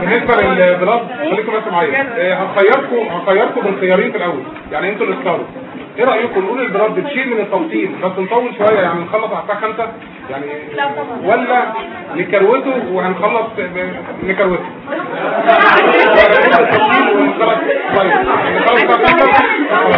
بالنسبه للبلاد خليكم بس معايا آه، هنخيركم هنخيركم من خيارين في الاول يعني انتوا اللي اختاروا ايه رايكم نقول البلاد بتشيل من التفصيل بس نطول شويه يعني نخلص على الساعه 5 يعني ولا نكروته وهنخلص ب- نكروته ولا نقول التفصيل ونخلص طيب نخلص الساعه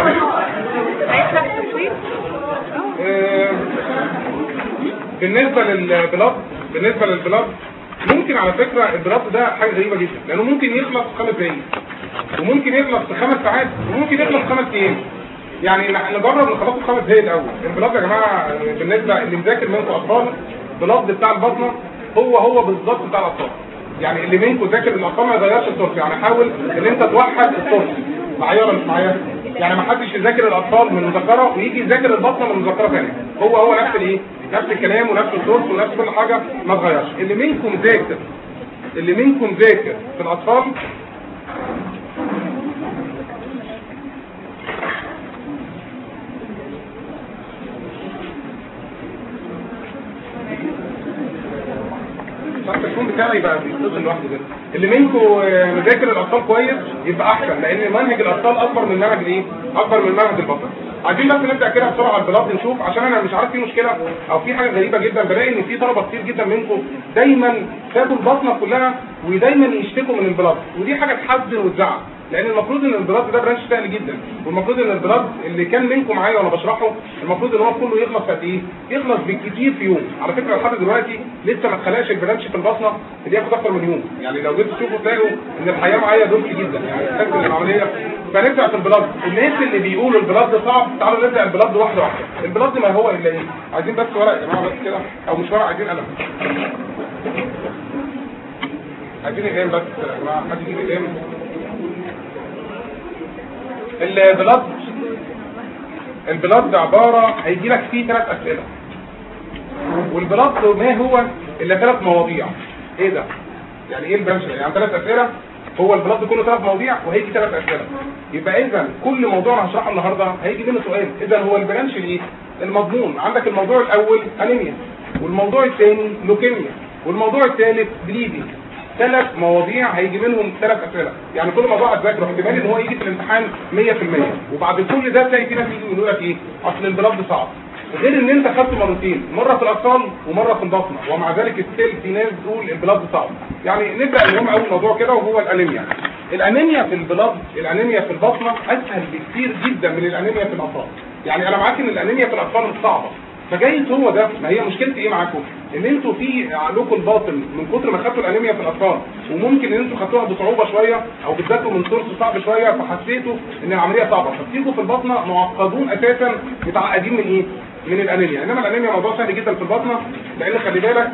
5 آه، بالنسبة للبلاد بالنسبة للبلاد ممكن على فكرة البلاد ده حاجة غريبة جدا لأنه ممكن يخلص في خمس دقايق وممكن يخلص في خمس ساعات وممكن يخلص في خمس أيام يعني نح- نجرب نخلصه في خمس دقايق الأول البلاد يا جماعة آه، بالنسبة اللي مذاكر منكم أطفال البلاد بتاع البطنة هو هو بالظبط بتاع الأطفال يعني اللي منكم ذاكر الأطفال ما يغيرش الترس يعني حاول إن أنت توحد الترس معايا ولا مش معايا؟ يعني ما حدش يذاكر الاطفال من مذكره ويجي يذاكر البطنه من مذكره ثانيه هو هو نفس الايه نفس الكلام ونفس الدرس ونفس كل حاجه ما اتغيرش اللي منكم ذاكر اللي منكم ذاكر في الاطفال شرط الكون بتاعي يبقى بيتصل لوحده كده اللي منكم آه، مذاكر الاطفال كويس يبقى احسن لان منهج الاطفال اكبر من منهج الايه اكبر من منهج البطن عايزين بس نبدا كده بسرعه على البلاد نشوف عشان انا مش عارف في مشكله او في حاجه غريبه جدا بلاقي ان في طلبه كتير جدا منكم دايما سابوا البطنه كلها ودايما يشتكوا من البلاد ودي حاجه تحزن وتزعل لان المفروض ان البلاد ده برانش سهل جدا والمفروض ان البلاد اللي كان منكم معايا وانا بشرحه المفروض ان هو كله يخلص في قد ايه يخلص بالكتير في يوم على فكره لحد دلوقتي لسه ما اتخلقش البرانش في البطنه اللي ياخد اكتر من يوم يعني لو جيت تشوفوا تلاقوا ان الحياه معايا دول جدا يعني تسجل العمليه فنبدا في البلاد الناس اللي بيقولوا البلاد صعب تعالوا نبدا البلاد واحده واحده البلاد ما هو الا ايه عايزين بس ورق يا جماعه بس كده او مش ورق عايزين قلم عايزين اقلام بس يا جماعه حد يجيب اقلام البلاد البلاد عبارة هيجي لك فيه ثلاث أسئلة والبلاد ما هو إلا ثلاث مواضيع إيه ده؟ يعني إيه البنش ده؟ يعني ثلاث أسئلة هو البلاد كله ثلاث مواضيع وهيجي ثلاث أسئلة يبقى إذا كل موضوع أنا هشرحه النهاردة هيجي منه سؤال إذا هو البرانش الإيه؟ المضمون عندك الموضوع الأول أنيميا والموضوع الثاني لوكيميا والموضوع الثالث بليدنج ثلاث مواضيع هيجي منهم ثلاث اسئله يعني كل موضوع هتذاكره احتمال ان هو يجي في الامتحان 100% وبعد كل ده تلاقي في ناس يجي يقولوا لك ايه اصل البلاد صعب غير ان انت خدته مرتين مره في الاطفال ومره في البطنه ومع ذلك ستيل في ناس تقول البلاد صعب يعني نبدا المهم اول موضوع كده وهو الانيميا الانيميا في البلاد الانيميا في البطنه اسهل بكثير جدا من الانيميا في الاطفال يعني انا معاك ان الانيميا في الاطفال مش صعبه فجايز هو ده ما هي مشكلتي ايه معاكم ان انتوا في عقلكم الباطن من كتر ما خدتوا الانيميا في الاطفال وممكن ان انتوا خدتوها بصعوبه شويه او بتذاكروا من سورس صعب شويه فحسيتوا ان العمليه صعبه فبتيجوا في البطنه معقدون اساسا متعقدين من ايه من الانيميا انما الانيميا موضوع سهل جدا في البطنه لان خلي بالك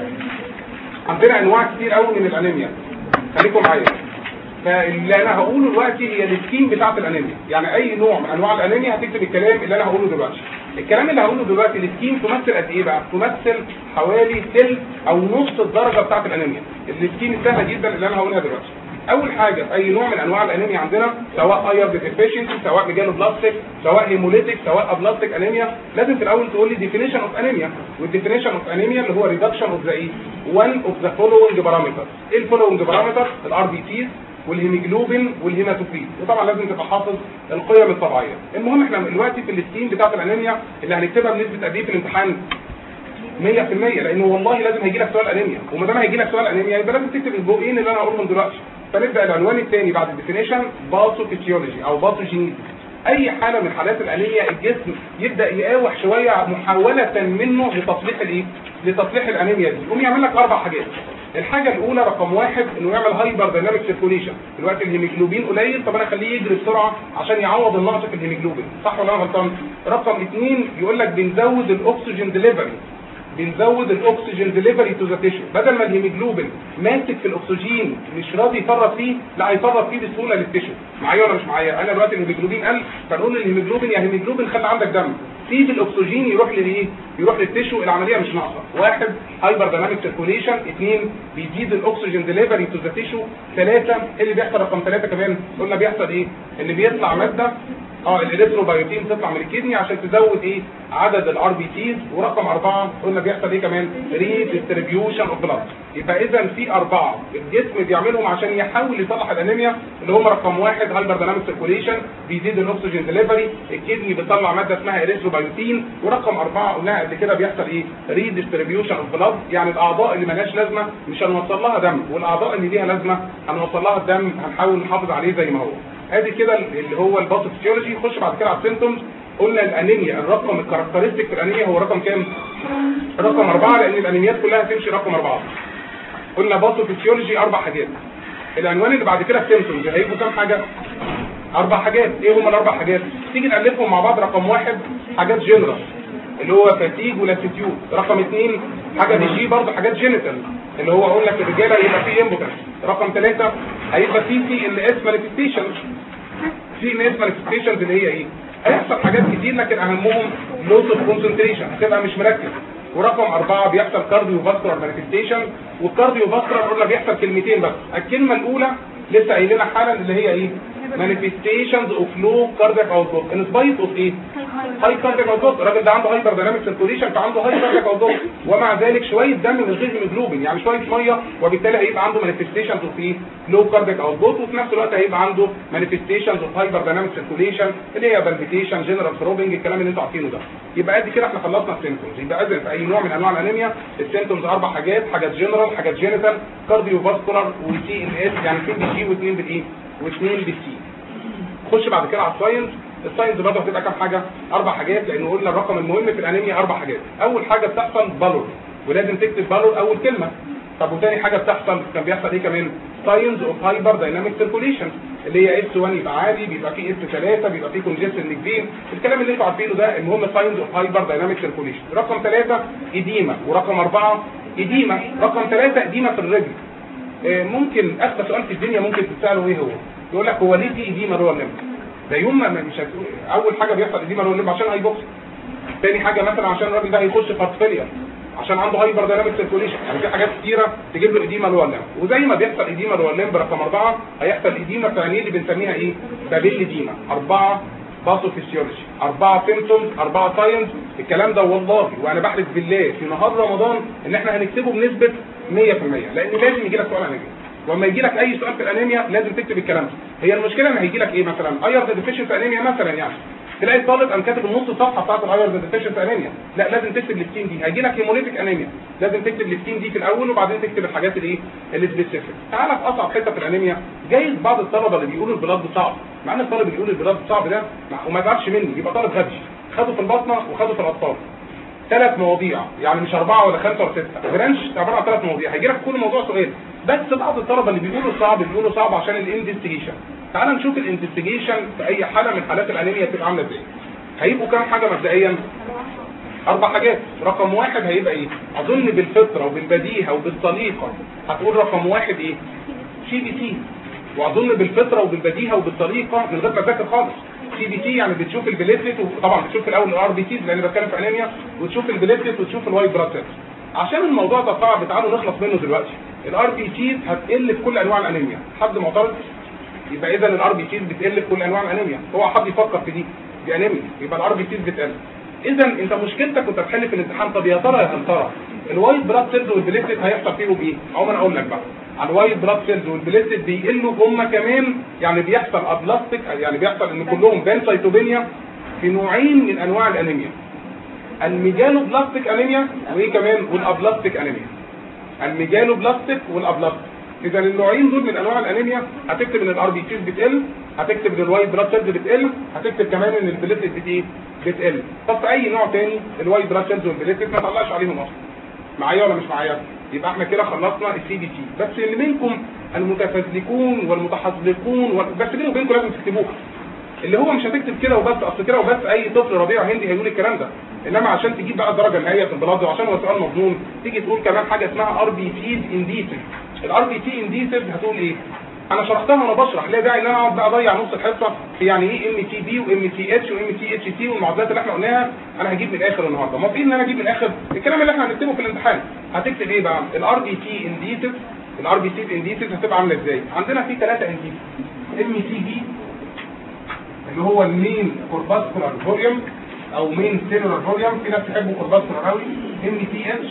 عندنا انواع كتير قوي من الانيميا خليكم معايا فاللي انا هقوله دلوقتي هي السكيم بتاعت الانيميا يعني اي نوع من انواع الانيميا هتكتب الكلام اللي انا هقوله دلوقتي الكلام اللي هقوله دلوقتي السكيم تمثل قد ايه بقى تمثل حوالي تلت او نص الدرجه بتاعت الانيميا السكيم السهله جدا اللي انا هقولها دلوقتي اول حاجه في اي نوع من انواع الانيميا عندنا سواء ايرد ديفيشنسي سواء ميجالو بلاستيك سواء هيموليتيك سواء ابلاستيك انيميا لازم في الاول تقول لي ديفينيشن اوف انيميا والديفينيشن اوف انيميا اللي هو ريدكشن اوف ذا ايه one اوف ذا فولوينج بارامترز ايه الفولوينج بارامترز الار بي سيز والهيموجلوبين والهيماتوكريت وطبعا لازم تبقى حافظ القيم الطبيعيه المهم احنا دلوقتي في السكيم بتاعت الانيميا اللي هنكتبها بنسبه قد ايه في الامتحان 100% لانه والله لازم هيجي لك سؤال انيميا وما دام هيجي لك سؤال انيميا يبقى لازم تكتب الجزئين اللي انا هقولهم دلوقتي فنبدا العنوان الثاني بعد الديفينيشن باثوفيسيولوجي او باثوجينيز اي حاله من حالات الانيميا الجسم يبدا يقاوح شويه محاوله منه لتصليح الايه لتصليح الانيميا دي يقوم يعمل لك اربع حاجات الحاجه الاولى رقم واحد انه يعمل هايبر دايناميك سيركوليشن دلوقتي الهيموجلوبين قليل طب انا اخليه يجري بسرعه عشان يعوض النقص في الهيموجلوبين صح ولا انا غلطان رقم اثنين يقول لك بنزود الاكسجين ديليفري بنزود الاكسجين ديليفري تو ذا تيشو بدل ما الهيموجلوبين ماسك في الاكسجين مش راضي يفرط فيه لا هيفرط فيه بسهوله للتيشو معايا ولا مش معايا انا دلوقتي الهيموجلوبين قل فنقول للهيموجلوبين يا هيموجلوبين خلي عندك دم سيب الاكسجين يروح لايه يروح للتيشو العمليه مش ناقصه واحد هايبر دايناميك سيركوليشن اثنين بيزيد الاكسجين ديليفري تو ذا تيشو ثلاثه ايه اللي بيحصل رقم ثلاثه كمان قلنا بيحصل ايه ان بيطلع ماده اه الاريثروبايوتين تطلع من الكدني عشان تزود ايه عدد الار بي تيز ورقم اربعه قلنا بيحصل ايه كمان ريديستريبيوشن اوف بلاد يبقى اذا في اربعه الجسم بيعملهم عشان يحاول يصلح الانيميا اللي هم رقم واحد هايبر دايناميك سيركوليشن بيزيد الاكسجين ديليفري الكدني بتطلع ماده اسمها اريثروبايوتين ورقم اربعه قلناها قبل كده بيحصل ايه ريديستريبيوشن اوف بلاد يعني الاعضاء اللي مالهاش لازمه مش هنوصل لها دم والاعضاء اللي ليها لازمه هنوصل لها الدم هنحاول نحافظ عليه زي ما هو ادي كده اللي هو الباثوفيسيولوجي خش بعد كده على السيمتومز قلنا الانيميا الرقم الكاركترستيك في الانيميا هو رقم كام رقم أربعة لان الانيميات كلها تمشي رقم أربعة قلنا باثوفيسيولوجي اربع حاجات العنوان اللي بعد كده السيمتومز هيبقوا كام حاجه اربع حاجات ايه هم الاربع حاجات تيجي نالفهم مع بعض رقم واحد حاجات جنرال اللي هو فاتيج ولاتيتيود رقم اثنين حاجه دي جي برضه حاجات جينيتال اللي هو اقول لك الرجاله يبقى فيه امبوتنس رقم ثلاثة هيبقى فيه في ال اس مانيفستيشنز في ال اس مانيفستيشنز اللي هي ايه هيحصل حاجات كتير لكن اهمهم لوس اوف كونسنتريشن هتبقى مش مركز ورقم أربعة بيحصل كارديو فاسكولار مانيفستيشن والكارديو فاسكولار قلنا بيحصل كلمتين بس الكلمة الأولى لسه قايلينها حالا اللي هي ايه manifestations of low cardiac output in spite of ايه هاي كاردياك اوتبوت الراجل ده عنده هايبر دايناميك سيركوليشن فعنده هاي كاردياك اوتبوت ومع ذلك شويه دم من غير هيموجلوبين يعني شويه ميه وبالتالي هيبقى عنده مانيفستيشنز اوف ايه لو كاردياك اوتبوت وفي نفس الوقت هيبقى عنده مانيفستيشنز اوف هايبر دايناميك سيركوليشن اللي هي بالبيتيشن جنرال ثروبنج الكلام اللي انتوا عارفينه ده يبقى قد كده احنا خلصنا السيمتومز يبقى اذا في اي نوع من انواع الانيميا السيمتومز اربع حاجات حاجات جنرال حاجات جينيتال كارديو فاسكولار وسي ان اس يعني اثنين بالجي واثنين بالايه واثنين بالسي خش بعد كده على الساينس الساينس برضه هتبقى كام حاجه اربع حاجات لان قلنا الرقم المهم في الانيميا اربع حاجات اول حاجه بتحصل بالور ولازم تكتب بالور اول كلمه طب وتاني حاجه بتحصل كان بيحصل ايه كمان ساينز اوف هايبر دايناميك سيركوليشن اللي هي اس 1 يبقى عادي بيبقى فيه اس 3 بيبقى فيه كونجستن نيكفين الكلام اللي انتوا عارفينه ده المهم ساينز اوف هايبر دايناميك سيركوليشن رقم ثلاثة اديما ورقم أربعة اديما رقم ثلاثة اديما في الرجل آه، ممكن اخر سؤال في الدنيا ممكن تساله ايه هو يقول لك هو ليه في اديما جوه الليمف ده يوم ما مش هتقول اول حاجه بيحصل اديما جوه الليمف عشان هايبوكس تاني حاجه مثلا عشان الراجل ده هيخش في فيلير عشان عنده هايبر دايناميك سيركوليشن يعني في حاجات كتيره تجيب له اديما جوه الليمف وزي ما بيحصل اديما جوه الليمف رقم اربعه هيحصل اديما في عينيه اللي بنسميها ايه؟ بابيل اديما اربعه باثوفيسيولوجي أربعة سيمتومز أربعة ساينس الكلام ده والله وأنا بحلف بالله في نهار رمضان إن إحنا هنكتبه بنسبة 100% لأن لازم يجي لك سؤال أنيميا ولما يجي لك أي سؤال في الأنيميا لازم تكتب الكلام ده هي المشكلة إن هيجي لك إيه مثلا أيرز ديفيشنت أنيميا مثلا يعني تلاقي الطالب قام كاتب النص صفحه بتاعت الايرز ديفيشنت انيميا لا لازم تكتب الستين دي هيجي لك هيموليتيك انيميا لازم تكتب الستين دي في الاول وبعدين تكتب الحاجات الايه السبيسيفيك تعالى في اصعب حته في الانيميا جايز بعض الطلبه اللي بيقولوا البلاد صعب مع ان الطالب اللي بيقول البلاد صعب ده وما يزعلش مني يبقى طالب غبي خده في البطنه وخده في الاطفال ثلاث مواضيع يعني مش اربعه ولا خمسه ولا سته برانش عباره عن ثلاث مواضيع هيجي لك كل موضوع سؤال بس بعض الطلبه اللي بيقولوا صعب بيقولوا صعب عشان الانفستيجيشن تعال نشوف الانفستيجيشن في اي حاله من حالات الانيميا تبقى عامله ازاي هيبقوا كام حاجه مبدئيا اربع حاجات رقم واحد هيبقى ايه اظن بالفطره وبالبديهه وبالطليقه هتقول رقم واحد ايه سي بي سي واظن بالفطره وبالبديهه وبالطريقه من غير ما تذاكر خالص سي بي سي يعني بتشوف البليتلت وطبعا بتشوف الاول الار بي سيز لان بتكلم في انيميا وتشوف البليتلت وتشوف الوايت بلاد سيلز عشان الموضوع ده صعب تعالوا نخلص منه دلوقتي الار بي سيز هتقل في كل انواع الانيميا حد معترض يبقى اذا الار بي سيز بتقل في كل انواع الانيميا هو حد يفكر في دي دي انيميا يبقى الار بي سيز بتقل اذا انت مشكلتك وانت بتحل في الامتحان طب يا ترى يا ترى الوايت بلاد سيلز والبليتلت هيحصل فيهم ايه؟ اهو انا اقول لك بقى على الوايت بلاد سيلز والبليتلت بيقلوا هم كمان يعني بيحصل ابلاستيك يعني بيحصل ان كلهم بانسايتوبينيا في نوعين من انواع الانيميا الميجالو بلاستيك انيميا وايه كمان والابلاستيك انيميا الميجالو بلاستيك والابلاستيك اذا النوعين دول من انواع الانيميا هتكتب ان الار بي سيز بتقل هتكتب ان الوايت بلاد سيلز بتقل هتكتب كمان ان البليتلت بت ايه بتقل طب في اي نوع تاني الوايت بلاد سيلز والبليتلت ما طلعش عليهم اصلا معايا ولا مش معايا يبقى احنا كده خلصنا السي بي سي بس اللي منكم المتفزلكون والمتحزلقون وال... بس بيني وبينكم لازم تكتبوها اللي هو مش هتكتب كده وبس اصل كده وبس اي طفل ربيع هندي هيقول الكلام ده انما عشان تجيب بقى الدرجه النهائيه في البلاد وعشان هو سؤال مضمون تيجي تقول كمان حاجه اسمها ار بي سيز انديسيف الار بي سي انديسيف هتقول ايه انا شرحتها وانا بشرح ليه داعي ان انا اقعد بقى اضيع نص الحصه في يعني ايه ام تي بي وام تي اتش وام تي اتش تي والمعادلات اللي احنا قلناها انا هجيب من الاخر النهارده موافقين ان انا اجيب من الاخر الكلام اللي احنا هنكتبه في الامتحان هتكتب ايه بقى الار بي تي انديسيف الار بي سي انديسيف هتبقى عامله ازاي عندنا في ثلاثه انديسيف ام تي بي اللي هو المين كورباسكولار فوليوم او مين سيلولار فوليوم في ناس تحبه كورباسكولار قوي ام تي اتش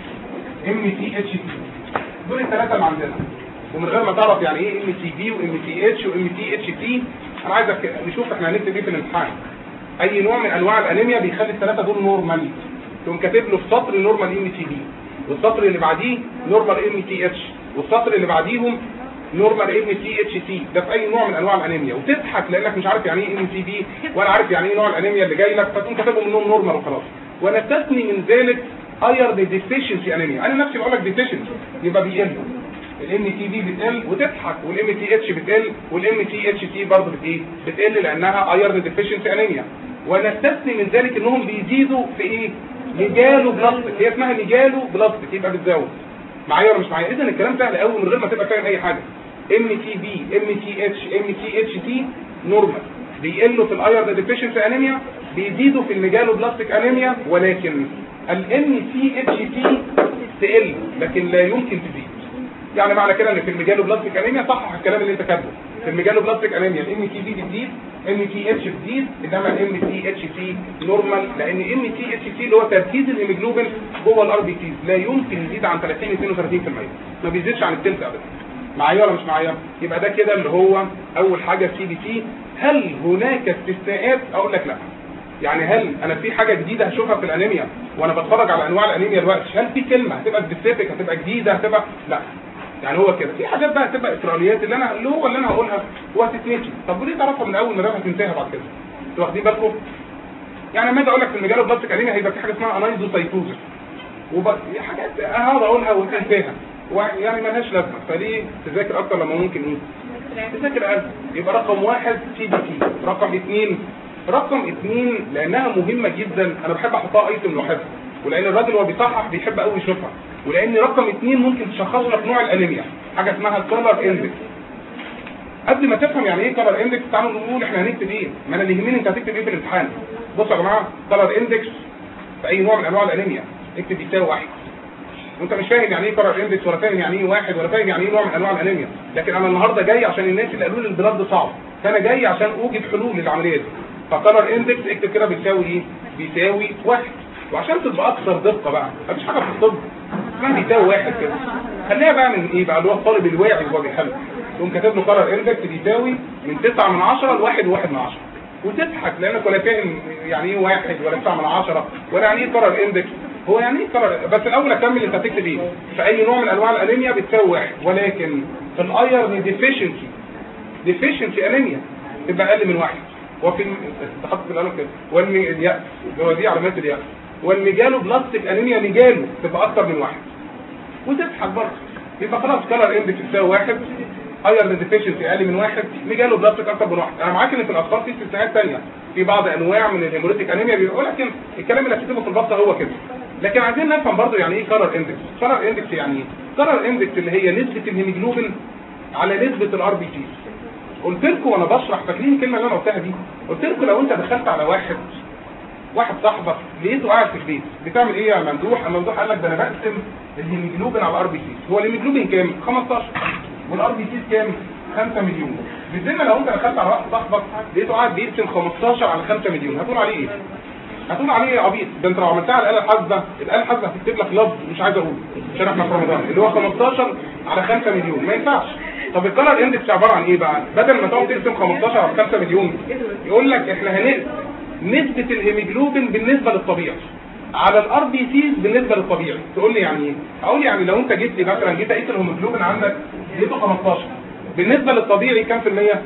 ام تي اتش تي دول الثلاثه اللي عندنا ومن غير ما تعرف يعني ايه ام تي بي وام تي اتش وام تي اتش تي انا عايزك نشوف احنا هنكتب ايه في الامتحان اي نوع من انواع الانيميا بيخلي الثلاثه دول نورمال تقوم كاتب له في سطر نورمال ام تي بي والسطر اللي بعديه نورمال ام تي اتش والسطر اللي بعديهم نورمال ام تي اتش تي ده في اي نوع من انواع الانيميا وتضحك لانك مش عارف يعني ايه ام تي بي ولا عارف يعني ايه نوع الانيميا اللي جاي لك فتقوم كاتبهم منهم نورمال وخلاص ونستثني من ذلك ايرن ديفيشنسي انيميا انا نفسي بقول لك ديفيشنسي يبقى بيقل الام تي بي بتقل وتضحك والام تي اتش بتقل والام تي اتش تي برضه بت ايه بتقل لانها ايرن ديفيشنسي انيميا ونستثني من ذلك انهم بيزيدوا في ايه ميجالو بلاستيك هي اسمها ميجالو بلاستيك يبقى بتزود معايا ولا مش معايا اذا الكلام سهل قوي من غير ما تبقى فاهم اي حاجه ام تي بي ام تي اتش ام تي اتش تي نورمال بيقلوا في الايرن ديفيشنسي انيميا بيزيدوا في الميجالو بلاستيك انيميا ولكن الام تي اتش تي تقل لكن لا يمكن تزيد يعني معنى كده ان في الميجالو بلاستيك انيميا صحح الكلام اللي انت كاتبه في الميجالو بلاستيك انيميا الام تي بي بتزيد ام تي اتش بتزيد انما الام تي اتش تي نورمال لان ام تي اتش تي اللي هو تركيز الهيموجلوبين جوه الار بي تي لا يمكن يزيد عن 30 32% ما بيزيدش عن الثلث ابدا معايا ولا مش معايا يبقى ده كده اللي هو اول حاجه سي بي تي هل هناك استثناءات اقول لك لا يعني هل انا في حاجه جديده هشوفها في الانيميا وانا بتفرج على انواع الانيميا دلوقتي هل في كلمه هتبقى سبيسيفيك هتبقى جديده هتبقى لا يعني هو كده في حاجات بقى هتبقى اسرائيليات اللي انا اللي هو اللي انا هقولها وهتتنسي طب وليه تعرفها من اول مره هتنساها بعد كده انتوا واخدين بالكم يعني لما اجي اقول لك في المجال البلاستيك انيميا هيبقى في حاجه اسمها انايزوسايتوزس وبس حاجات هقعد اقولها وتنساها يعني مالهاش لازمه فليه تذاكر اكتر لما ممكن ايه تذاكر اقل يبقى رقم واحد سي بي تي رقم اثنين رقم اثنين لانها مهمه جدا انا بحب احطها ايتم لوحدها ولان الراجل وهو بيصحح بيحب قوي يشوفها ولان رقم اثنين ممكن تشخص لك نوع الانيميا حاجه اسمها الكولر اندكس قبل ما تفهم يعني ايه كولر اندكس تعالوا نقول احنا هنكتب ايه ما انا اللي يهمني انت هتكتب ايه في الامتحان بصوا يا جماعه كولر اندكس في اي نوع من انواع الانيميا اكتب يساوي واحد وانت مش فاهم يعني ايه كولر اندكس ولا فاهم يعني ايه واحد ولا فاهم يعني ايه نوع من انواع الانيميا لكن انا النهارده جاي عشان الناس اللي قالوا لي البلاد صعب فانا جاي عشان اوجد حلول للعمليه دي فكولر اندكس اكتب كده بيساوي ايه بيساوي واحد وعشان تبقى اكثر دقه بقى مفيش حاجه في الطب اسمها بيساوي واحد كده خليها بقى من ايه بقى اللي هو الطالب الواعي وهو بيحل تقوم كاتب له قرار اندكس بيساوي من 9 من 10 ل 1 1 من 10 وتضحك لانك ولا فاهم يعني ايه واحد ولا 9 من 10 ولا يعني ايه قرار اندكس هو يعني ايه قرار بس الاول اكمل انت هتكتب ايه في اي نوع من انواع الانيميا بتساوي واحد ولكن في الايرن ديفيشنسي ديفيشنسي انيميا تبقى اقل من واحد وفي تحط في القلم كده والمي اليأس اللي هو دي علامات اليأس والميجالو بلاستيك انيميا ميجالو تبقى اكتر من واحد وتضحك برضه يبقى خلاص كلر اندكس تساوي واحد ايرن ديفيشنسي اقل من واحد ميجالو بلاستيك اكتر من واحد انا معاك ان في الاطفال في استثناءات ثانيه في بعض انواع من الهيموريتيك انيميا بيقول لكن الكلام اللي هتكتبه في البطه هو كده لكن عايزين نفهم برضه يعني ايه كلر اندكس كلر اندكس يعني ايه كلر اندكس اللي هي نسبه الهيموجلوبين على نسبه الار بي سي قلت لكم وانا بشرح فاكرين الكلمه اللي انا قلتها دي قلت لكم لو انت دخلت على واحد واحد صاحبك لقيته قاعد في البيت بتعمل ايه يا ممدوح الممدوح قال لك ده انا بقسم الهيموجلوبين على الار بي سي هو الهيموجلوبين كام 15 والار بي سي كام 5 مليون بالذمه لو انت دخلت على واحد صاحبك لقيته قاعد بيقسم 15 على 5 مليون هتقول عليه ايه هتقول عليه ايه عبيط ده انت لو عملتها على الاله الحاسبه الاله الحاسبه هتكتب لك لفظ مش عايز اقوله عشان احنا في رمضان اللي هو 15 على 5 مليون ما ينفعش طب الكلر اندكس عباره عن ايه بقى بدل ما تقعد تقسم 15 على 5 مليون يقول لك احنا هنقسم نسبة الهيموجلوبين بالنسبة للطبيعي على الار بي سيز بالنسبة للطبيعي تقول لي يعني ايه اقول يعني لو انت جيت لي مثلا جيت قيس الهيموجلوبين عندك لقيته 15 بالنسبة للطبيعي كام في المية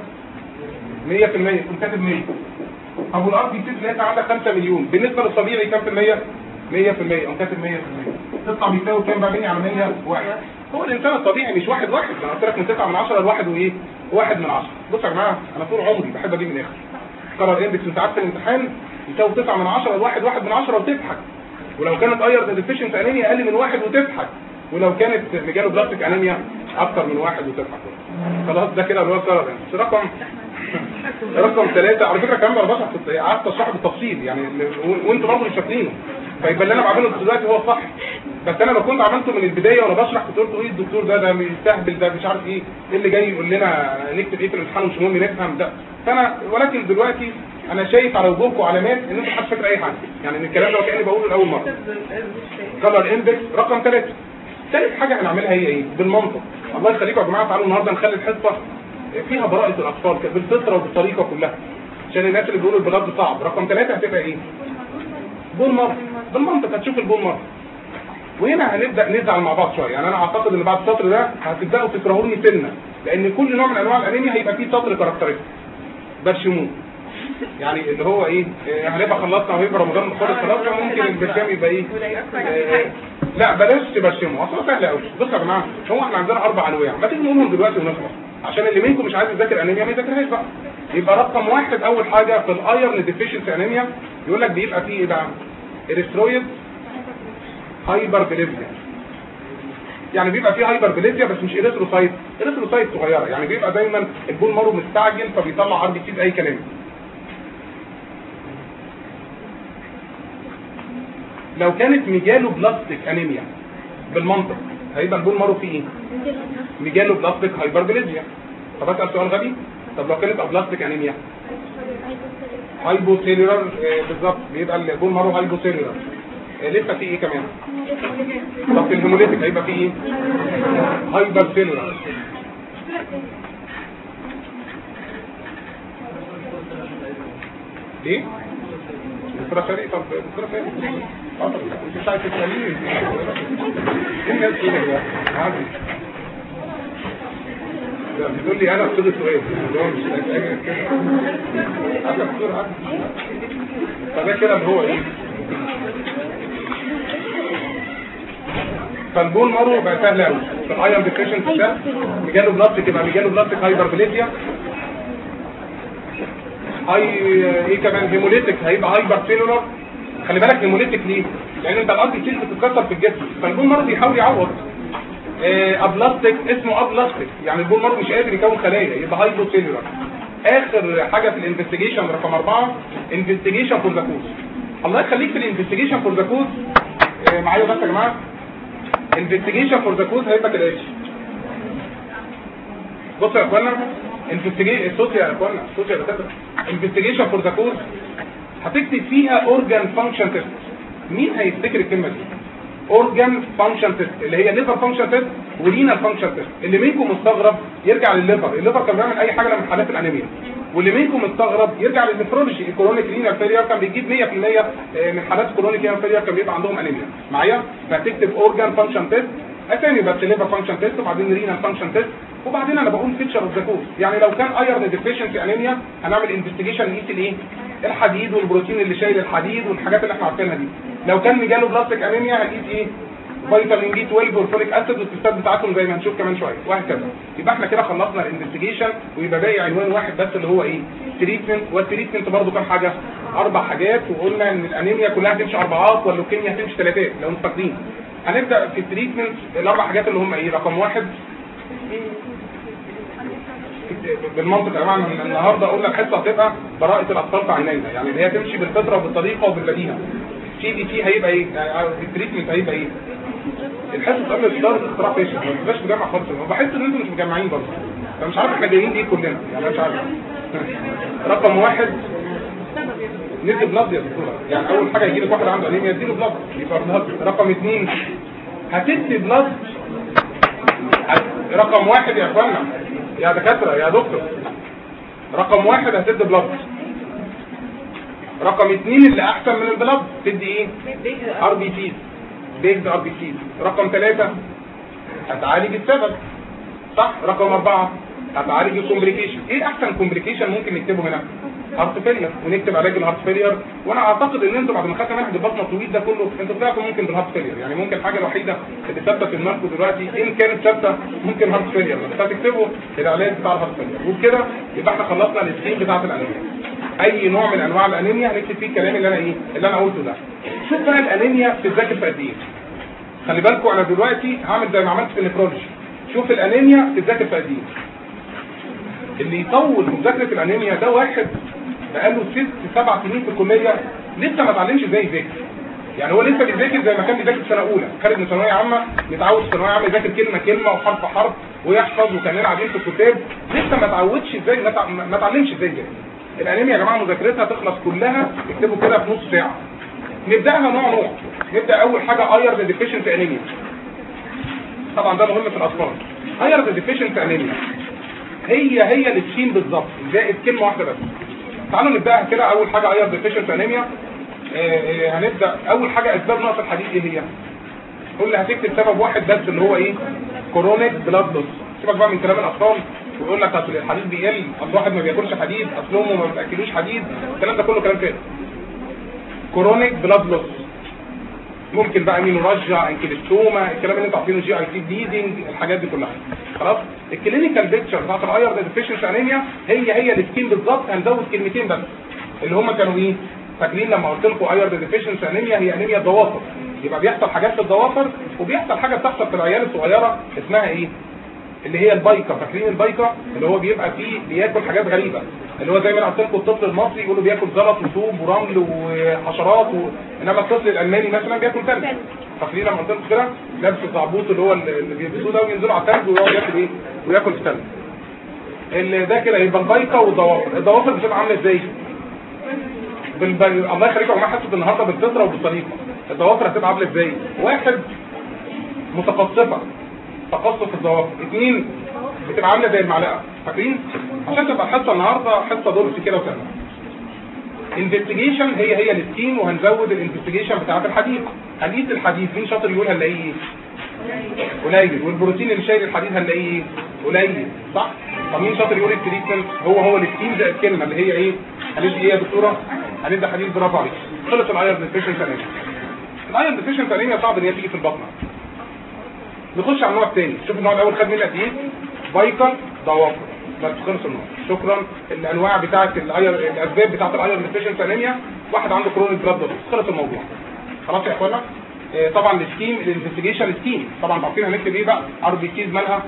100 في المية كنت كاتب 100 طب والار بي سيز لقيت عندك 5 مليون بالنسبة للطبيعي كام في المية 100 في المية كنت كاتب 100 في المية تطلع بيساوي كام بقى بيني على 100 واحد هو الانسان الطبيعي مش واحد واحد انا قلت لك من 9 من 10 لواحد وايه واحد من 10 بصوا يا جماعه انا طول عمري بحب اجيب من الاخر قرر اندكس انت عارف الامتحان يساوي 9 من 10 لواحد واحد من 10 وتضحك ولو كانت اير ديفيشنت انيميا اقل من واحد وتضحك ولو كانت ميجالو بلاستيك انيميا اكتر من واحد وتضحك خلاص ده كده اللي هو قرر رقم رقم ثلاثة على فكرة الكلام ده انا بشرح قعدت اشرحه بالتفصيل يعني وانتوا برضه مش فاكرينه فيبقى اللي انا بعمله دلوقتي هو الصح بس انا لو كنت عملته من البدايه وانا بشرح كنت قلت ايه الدكتور ده ده مستهبل ده مش عارف ايه ايه اللي جاي يقول لنا نكتب ايه في الامتحان مش مهم نفهم ده فانا ولكن دلوقتي انا شايف على وجوهكم علامات ان انتوا محدش فاكر اي حاجه يعني من الكلام ده كاني بقوله لاول مره كلر اندكس رقم ثلاثه ثالث حاجه هنعملها هي ايه بالمنطق الله يخليكم يا جماعه تعالوا النهارده نخلي الحصه فيها براءه الاطفال كده بالفطره وبالطريقه كلها عشان الناس اللي بيقولوا البلاد صعب رقم ثلاثه هتبقى ايه بول مر بالمنطق هتشوف البول مر وهنا هنبدا نزعل مع بعض شويه يعني انا اعتقد ان بعد السطر ده هتبداوا تكرهوني سنه لان كل نوع من انواع الانيميا هيبقى فيه سطر كاركترستيك برشموه يعني اللي هو ايه آه، هنبقى خلصنا وهيبقى رمضان خلص خلاص ممكن البرشام يبقى ايه آه، لا بلاش تبرشموا اصلا سهل قوي بصوا يا جماعه هو احنا عندنا اربع انواع ما تيجي نقولهم دلوقتي ونخلص عشان اللي منكم مش عايز يذاكر انيميا ما يذاكرهاش بقى يبقى رقم واحد اول حاجه في الايرن ديفيشنسي انيميا يقول لك بيبقى فيه ايه بقى اريثرويد هايبر بليفيا يعني بيبقى فيه هايبر بليفيا بس مش اريثروسايت اريثروسايت صغيره يعني بيبقى دايما البول مارو مستعجل فبيطلع ار بي سيز اي كلام لو كانت ميجالو بلاستيك انيميا بالمنطق هيبقى البول مارو فيه ايه ميجالو بلاستيك هايبربليزيا طب اسال سؤال غبي طب لو كانت ابلاستيك انيميا هايبوسيلولار آه، بالظبط بيبقى البول مارو هايبوسيلولار آه، لسه في ايه كمان طب في الهيموليتيك هيبقى في ايه هايبر سيلولار ليه دكتوره فريق طب دكتوره فريق اه طب انت مش عايز تساليني ايه الناس كده يا عادي لا بتقول لي انا ابتدي سؤال اللي هو مش محتاج كده عندك دكتور عادي فده كده اللي هو ايه فالبول مارو بقى سهل قوي في الايرون ديفيشنسي ده ميجالو بلاستيك يبقى ميجالو بلاستيك هايبربليزيا هاي ايه كمان هيموليتيك هيبقى هايبر سيلولار خلي بالك هيموليتيك ليه؟ لان انت الارض كتير بتتكسر في الجسم فالبول مارو بيحاول يعوض آه، ابلاستيك اسمه ابلاستيك يعني البول مارو مش قادر يكون خلايا يبقى هايبو سيلولار اخر حاجه في الانفستيجيشن رقم أربعة انفستيجيشن فور ذا كوز الله يخليك في الانفستيجيشن فور ذا كوز معايا بس يا جماعه انفستيجيشن فور ذا كوز هيبقى كالاتي بصوا يا اخوانا انفستيجيشن الصوت يا اخوانا الصوت يا دكاتره انفستيجيشن فور ذا كوز هتكتب فيها اورجان فانكشن تيست مين هيفتكر الكلمه دي اورجان فانكشن تيست اللي هي ليفر فانكشن تيست ورينال فانكشن تيست اللي منكم مستغرب يرجع للليفر الليفر كان بيعمل اي حاجه من حالات الانيميا واللي منكم مستغرب يرجع للنفرولوجي الكرونيك رينال فيلير كان بيجيب 100% من حالات كرونيك رينال فيلير كان بيبقى عندهم انيميا معايا فهتكتب اورجان فانكشن تيست اسامي بس ليفر فانكشن تيست وبعدين رينال فانكشن تيست وبعدين انا بقول فيتشر اوف ذا كوز يعني لو كان ايرن ديفيشنسي انيميا هنعمل انفستيجيشن نقيس الايه الحديد والبروتين اللي شايل الحديد والحاجات اللي احنا عارفينها دي لو كان مجاله بلاستيك انيميا هنقيس ايه فيتامين بي 12 والفوليك اسيد والتستات بتاعتهم زي ما هنشوف كمان شويه وهكذا يبقى احنا كده خلصنا الانفستيجيشن ويبقى باقي عنوان واحد بس اللي هو ايه تريتمنت والتريتمنت برضه كام حاجه اربع حاجات وقلنا ان الانيميا كلها هتمشي اربعات واللوكيميا هتمشي ثلاثات لو انتوا فاكرين هنبدا في التريتمنت الاربع حاجات اللي هم ايه رقم واحد بالمنطق يا جماعه إن النهارده قلنا الحصه هتبقى براءه الاطفال في عينينا يعني اللي هي تمشي بالفطره وبالطريقه وبالبديهه سي دي سي هيبقى ايه يعني التريتمنت هيبقى ايه الحصه قبل اداره الاختراع فاشل ما تبقاش مجمع خالص وبحس ان انتوا مش مجمعين برضه فمش عارف احنا جايين ليه كلنا يعني انا مش عارف رقم واحد ندي بلاد يا دكتوره يعني اول حاجه يجي لك واحد عنده انيميا اديله بلاد يبقى بلاد رقم اثنين هتدي بلاد رقم واحد يا اخوانا يا دكاتره يا دكتور رقم واحد هتدي بلاد رقم اثنين اللي احسن من البلاد تدي ايه ار بي سيز بيزد ار بي سيز رقم ثلاثة هتعالج السبب صح رقم أربعة هتعالج الكومبليكيشن ايه احسن كومبليكيشن ممكن نكتبه هنا هارت فيلير ونكتب علاج الهارت فيلير وانا اعتقد ان انتوا بعد ما خدتوا منهج البطنه الطويل ده كله انتوا طلعتوا ممكن بالهارت فيلير يعني ممكن الحاجه الوحيده اللي ثابته في دماغكم دلوقتي ان كانت ثابته ممكن هارت فيلير بس هتكتبوا العلاج بتاع الهارت فيلير وبكده يبقى احنا خلصنا السكيم بتاعت الانيميا اي نوع من انواع الانيميا هنكتب فيه الكلام اللي انا ايه اللي انا قلته ده شوف بقى الانيميا بتتذاكر في قد ايه خلي بالكم انا دلوقتي هعمل زي ما عملت في النفرولوجي شوف الانيميا بتتذاكر في قد ايه اللي يطول مذاكره الانيميا ده واحد بقاله ست سبع سنين في الكليه لسه ما اتعلمش ازاي يذاكر يعني هو لسه بيذاكر زي ما كان بيذاكر في سنه اولى خارج من ثانويه عامه متعود في ثانويه عامه يذاكر كلمه كلمه وحرف حرف ويحفظ وكاننا قاعدين في الكتاب لسه ما اتعودش ازاي ما تع- ما اتعلمش ازاي يذاكر الانيميا يا جماعه مذاكرتها تخلص كلها اكتبوا كده في نص ساعه نبداها نوع نوع نبدا اول حاجه ايرن ديفيشنت انيميا طبعا ده مهم في الاطفال ايرن ديفيشنت انيميا هي هي السكين بالظبط زائد كلمه واحده بس تعالوا نبداها كده اول حاجه ايرن ديفيشنت انيميا هنبدا اول حاجه اسباب نقص الحديد ايه هي قول لي هتكتب سبب واحد بس اللي هو ايه كورونيك بلاد لوس سيبك بقى من كلام الاطفال ويقول لك اصل الحديد بيقل اصل واحد ما بياكلش حديد اصل امه ما بتاكلوش حديد الكلام ده كله كلام فارغ كورونيك بلاد لوس ممكن بقى مين رجع انكليستوما الكلام اللي انتوا عارفينه جي اي تي بليدنج الحاجات دي كلها خلاص الكلينيكال بيكتشر بتاعت الاير ديفيشنسي انيميا هي هي السكين بالظبط هنزود كلمتين بس اللي هم كانوا ايه فاكرين لما قلت لكم اير ديفيشنسي انيميا هي انيميا الضوافر يبقى بيحصل حاجات في الضوافر وبيحصل حاجه بتحصل في العيال الصغيره اسمها ايه اللي هي البايكا فاكرين البايكا اللي هو بيبقى فيه بياكل حاجات غريبه اللي هو زي ما انا قلت لكم الطفل المصري يقولوا بياكل زلط وطوب ورمل وحشرات و... انما الطفل الالماني مثلا بياكل ثلج فاكرين لما قلت لكم كده لابس الزعبوط اللي هو اللي بيلبسوه ده وينزلوا على الثلج ويقعد ياكل ايه وياكل في ثلج اللي ده كده يبقى البايكا والضوافر الضوافر بتبقى عامله ازاي بالب... الله يخليكم يا جماعه حصه النهارده بالفطره وبالطريقه الضوافر هتبقى عامله ازاي واحد متقصفه تقصف الضوافر اثنين بتبقى عامله زي المعلقه فاكرين عشان تبقى الحصه النهارده حصه دورس كده وسهله انفستيجيشن هي هي السكين وهنزود الانفستيجيشن بتاعت الحديد حديد الحديد مين شاطر يقول هنلاقيه ايه قليل والبروتين اللي شايل الحديد هنلاقيه ايه قليل صح طب مين شاطر يقول التريتمنت هو هو السكين زائد الكلمه اللي هي ايه هندي ايه يا دكتوره هندي حديد برافو عليك خلص الايرن ديفيشنت انيميا الايرن ديفيشنت انيميا صعب ان هي تيجي في البطنه نخش على النوع الثاني شوف النوع الاول خد مني قد ايه بايكر ضوافر بس خلص النوع شكرا الانواع بتاعه الاير الاسباب بتاعه الايرن ديفيشنت انيميا واحد عنده كرونيك بلاد لوس خلص الموضوع خلاص يا اخوانا آه، طبعا السكيم الانفستيجيشن سكيم طبعا عارفين هنكتب ايه بقى ار بي سيز مالها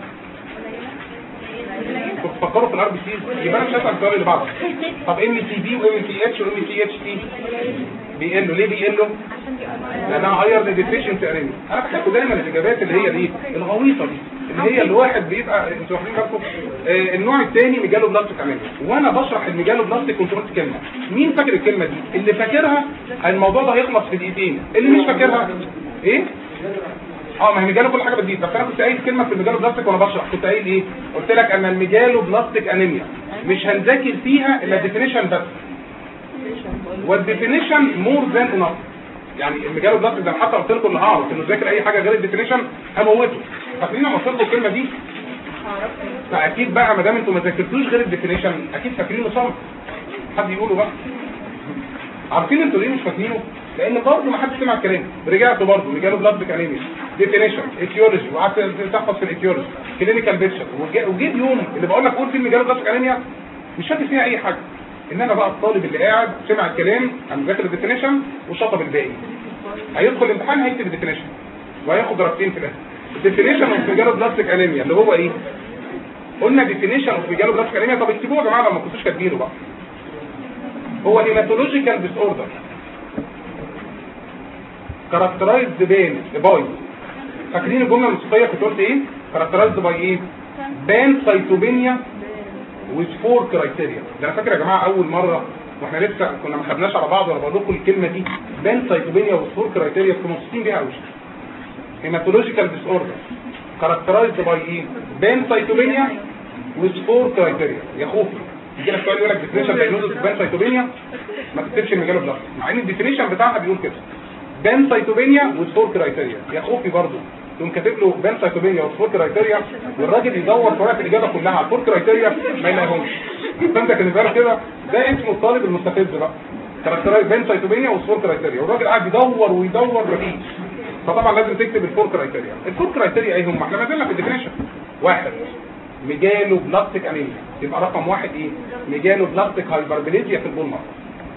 كنت تفكروا في الار بي سيز يبقى انا مش هسال السؤال اللي بعده طب ام سي بي وام سي اتش وام سي اتش تي بيقلوا ليه بيقلوا لانها ايرن ديفيشنسي انيميا انا بحب دايما الاجابات اللي هي دي الغويطه دي اللي هي الواحد بيبقى انتوا واخدين بالكم آه النوع الثاني ميجالو بلاستيك انيميا وانا بشرح الميجالو بلاستيك كنت قلت كلمه مين فاكر الكلمه دي اللي فاكرها الموضوع ده هيخلص في دقيقتين اللي مش فاكرها ايه اه ما هي ميجالو كل حاجه بتزيد بس انا كنت قايل كلمه في الميجالو بلاستيك وانا بشرح كنت قايل ايه قلت لك ان الميجالو بلاستيك انيميا مش هنذاكر فيها الا ديفينيشن بس والديفينيشن مور ذان انف يعني المجال الضغط ده حتى قلت لكم اللي هعرف انه ذاكر اي حاجه غير الديفينيشن هموته فاكرين لما قلت لكم الكلمه دي فاكيد بقى ما دام انتوا ما ذاكرتوش غير الديفينيشن اكيد فاكرينه صم حد يقوله بقى عارفين انتوا ليه مش فاكرينه لان برضه ما حدش سمع الكلام رجعتوا برضه رجعوا بلاد انيميا ديفينيشن ايتيولوجي وقعدت تحفظ في الايتيولوجي كلينيكال بيكتشر وجيت يوم اللي بقول لك قول فيه مجال بلاد انيميا مش فاكر فيها اي حاجه انما بقى الطالب اللي قاعد سمع الكلام قام ذاكر الديفينيشن وشطب الباقي هيدخل الامتحان هيكتب الديفينيشن وهياخد درجتين في الاخر الديفينيشن اوف ميجالو بلاستيك انيميا اللي هو ايه قلنا ديفينيشن اوف ميجالو بلاستيك انيميا طب اكتبوه يا جماعه لو ما كنتوش كاتبينه بقى هو هيماتولوجيكال ديس اوردر كاركترايزد بين باي فاكرين الجمله الموسيقيه كنت قلت ايه كاركترايزد باي ايه بان سايتوبينيا with four criteria ده انا فاكر يا جماعه اول مره واحنا لسه كنا ما خدناش على بعض وانا بقول لكم الكلمه دي بان سايتوبينيا with four criteria كنتوا مبسوطين بيها قوي hematological disorder characterized by ايه بان سايتوبينيا with four criteria يا خوفي يجي لك سؤال يقول لك definition diagnosis بان سايتوبينيا ما تكتبش المجال بلاس مع ان الديفينيشن بتاعها بيقول كده بان سايتوبينيا with four criteria يا خوفي برضه تقوم كاتب له بان سايتوبينيا والفور كرايتيريا والراجل يدور شويه في الاجابه كلها على الفور كرايتيريا ما يلاقيهمش فانت كان بالك كده ده اسمه الطالب المستفز بقى كاركترايز بان سايتوبينيا والفور كرايتيريا والراجل قاعد يدور ويدور مفيش فطبعا لازم تكتب الفور كرايتيريا الفور كرايتيريا ايه هم احنا ما زلنا في الديفينيشن واحد ميجالو بلاستيك انيميا يبقى رقم واحد ايه ميجالو بلاستيك هايبربليزيا في البول مارك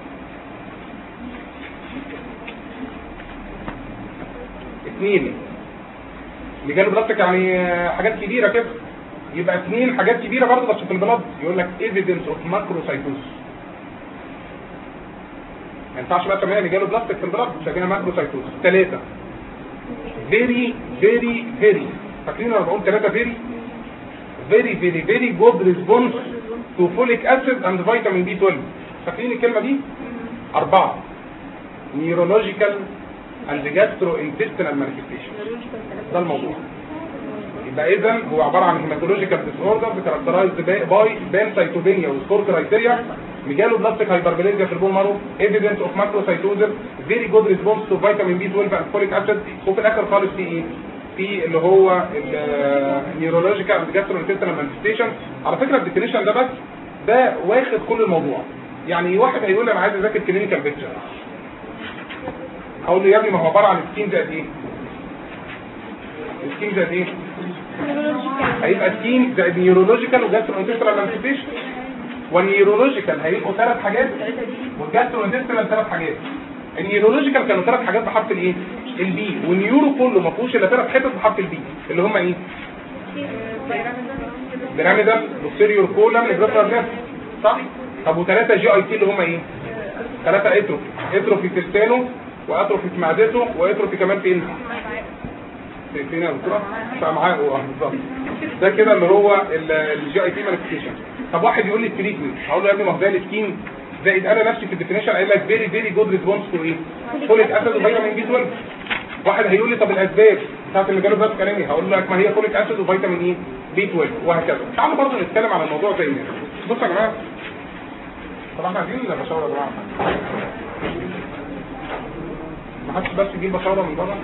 اثنين ميجالو بلاستيك يعني حاجات كبيره كده يبقى اثنين حاجات كبيره برضه بس في البلاد يقول لك ايفيدنس اوف ماكروسايتوس ما ينفعش بقى تسميها ميجالو بلاستيك في البلاد شايفينها ماكروسايتوز ثلاثه فيري فيري فيري فاكرين انا بقول ثلاثه فيري فيري فيري فيري جود ريسبونس تو فوليك اسيد اند فيتامين بي 12 فاكرين الكلمه دي اربعه نيورولوجيكال اند جاسترو انتستينال مانيفستيشن ده الموضوع يبقى اذا هو عباره عن هيماتولوجيكال ديس اوردر كاركترايزد باي بان سايتوبينيا وسكور كرايتيريا ميجالو بلاستيك هايبربليزيا في البون مارو ايفيدنس اوف ماكروسايتوزر فيري جود ريسبونس تو فيتامين بي 12 اند فوليك اسيد وفي الاخر خالص في ايه؟ في اللي هو النيورولوجيكال اند جاسترو انتستينال مانيفستيشن على فكره الديفينيشن ده بس ده واخد كل الموضوع يعني واحد هيقول لي انا عايز اذاكر كلينيكال بيكتشر اقول له يا ابني ما هو عباره عن سكين زائد ايه؟ سكين زائد ايه؟ هيبقى سكين زائد نيورولوجيكال وجاسترو انتستينال مانيفستيشن والنيورولوجيكال هيبقوا ثلاث حاجات والجاسترو انتستينال ثلاث حاجات النيورولوجيكال كانوا ثلاث حاجات بحرف الايه؟ البي والنيورو كله ما فيهوش الا ثلاث حتت بحرف البي اللي هم ايه؟ بيراميدال بوستيريور كولم ليبرال صح؟ طب وثلاثه جي اي تي اللي هم ايه؟ ثلاثه اتروفي اتروفي في لسانه واتروفي في معدته واتروفي كمان فين؟ في فين يا دكتوره؟ في امعائه اه بالظبط ده كده اللي هو الجي اي تي مانيفستيشن طب واحد يقول لي التريتمنت هقول له يا ابني ما هو ده السكين زائد انا نفسي في الديفينيشن قايل لك فيري فيري جود ريسبونس تو ايه؟ فوليك اسيد وفيتامين بي 12 واحد هيقول لي طب الاسباب بتاعت اللي جاله بلاس كلامي هقول لك ما هي فوليك اسيد وفيتامين ايه؟ بي 12 وهكذا تعالوا برضه نتكلم على الموضوع زي ما بصوا يا جماعه طب احنا عايزين ولا بشاوره يا جماعه؟ ما حدش بس يجيب بشاوره من بره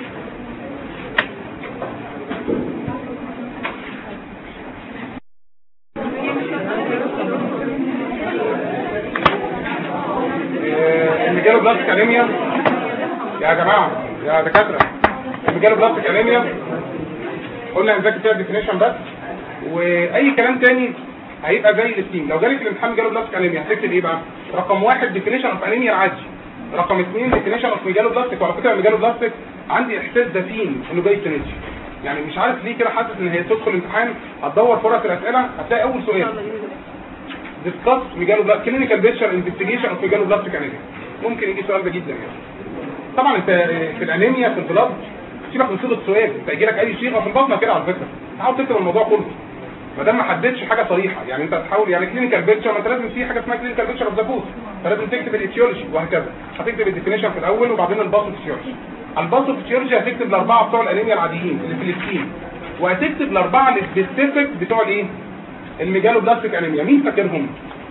اللي جاله بلاستيك انيميا يا جماعه يا دكاتره اللي جاله بلاستيك انيميا قلنا هنذاكر فيها ديفينيشن بس واي كلام تاني هيبقى زي الستيم لو جالك في الامتحان جاله بلاستيك انيميا هتكتب ايه بقى رقم واحد ديفينيشن اوف انيميا العادي رقم اثنين ديفينيشن اوف ميجالو بلاستيك وعلى فكره ميجالو بلاستيك عندي احساس دفين انه جاي تنجي يعني مش عارف ليه كده حاسس ان هي تدخل الامتحان هتدور فرص الاسئله هتلاقي اول سؤال ديسكاس ميجالو بلاستيك كلينيكال بيكتشر انفستيجيشن اوف ميجالو بلاستيك انيميا ممكن يجي سؤال ده جدا يعني طبعا انت في الانيميا في البلاد سيبك من صيغه السؤال انت هيجي لك اي صيغه في البطنه كده على فكره حاول تكتب الموضوع كله ما دام ما حددتش حاجه صريحه يعني انت تحاول يعني كلينيكال بيكتشر ما انت لازم في حاجه اسمها كلينيكال بيكتشر اوف ذا بوت فلازم تكتب الايتيولوجي وهكذا هتكتب الديفينيشن في الاول وبعدين الباثوفيسيولوجي الباثوفيسيولوجي هتكتب الاربعه بتوع الانيميا العاديين اللي في السكين وهتكتب الاربعه السبيسيفيك بتوع الايه الميجالو بلاستيك انيميا مين فاكرهم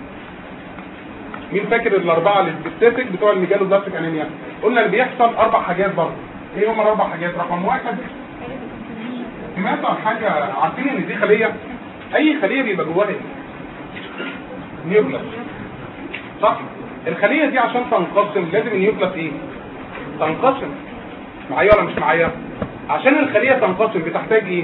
مين فاكر الاربعه السبيسيفيك بتوع الميجالو بلاستيك انيميا قلنا اللي بيحصل اربع حاجات برضه ايه هم الاربع حاجات رقم واحد سمعتوا عن حاجه عارفين ان دي خليه اي خليه بيبقى جواها ايه نيوكلاس صح الخليه دي عشان تنقسم لازم النيوكلاس ايه تنقسم معايا ولا مش معايا عشان الخليه تنقسم بتحتاج ايه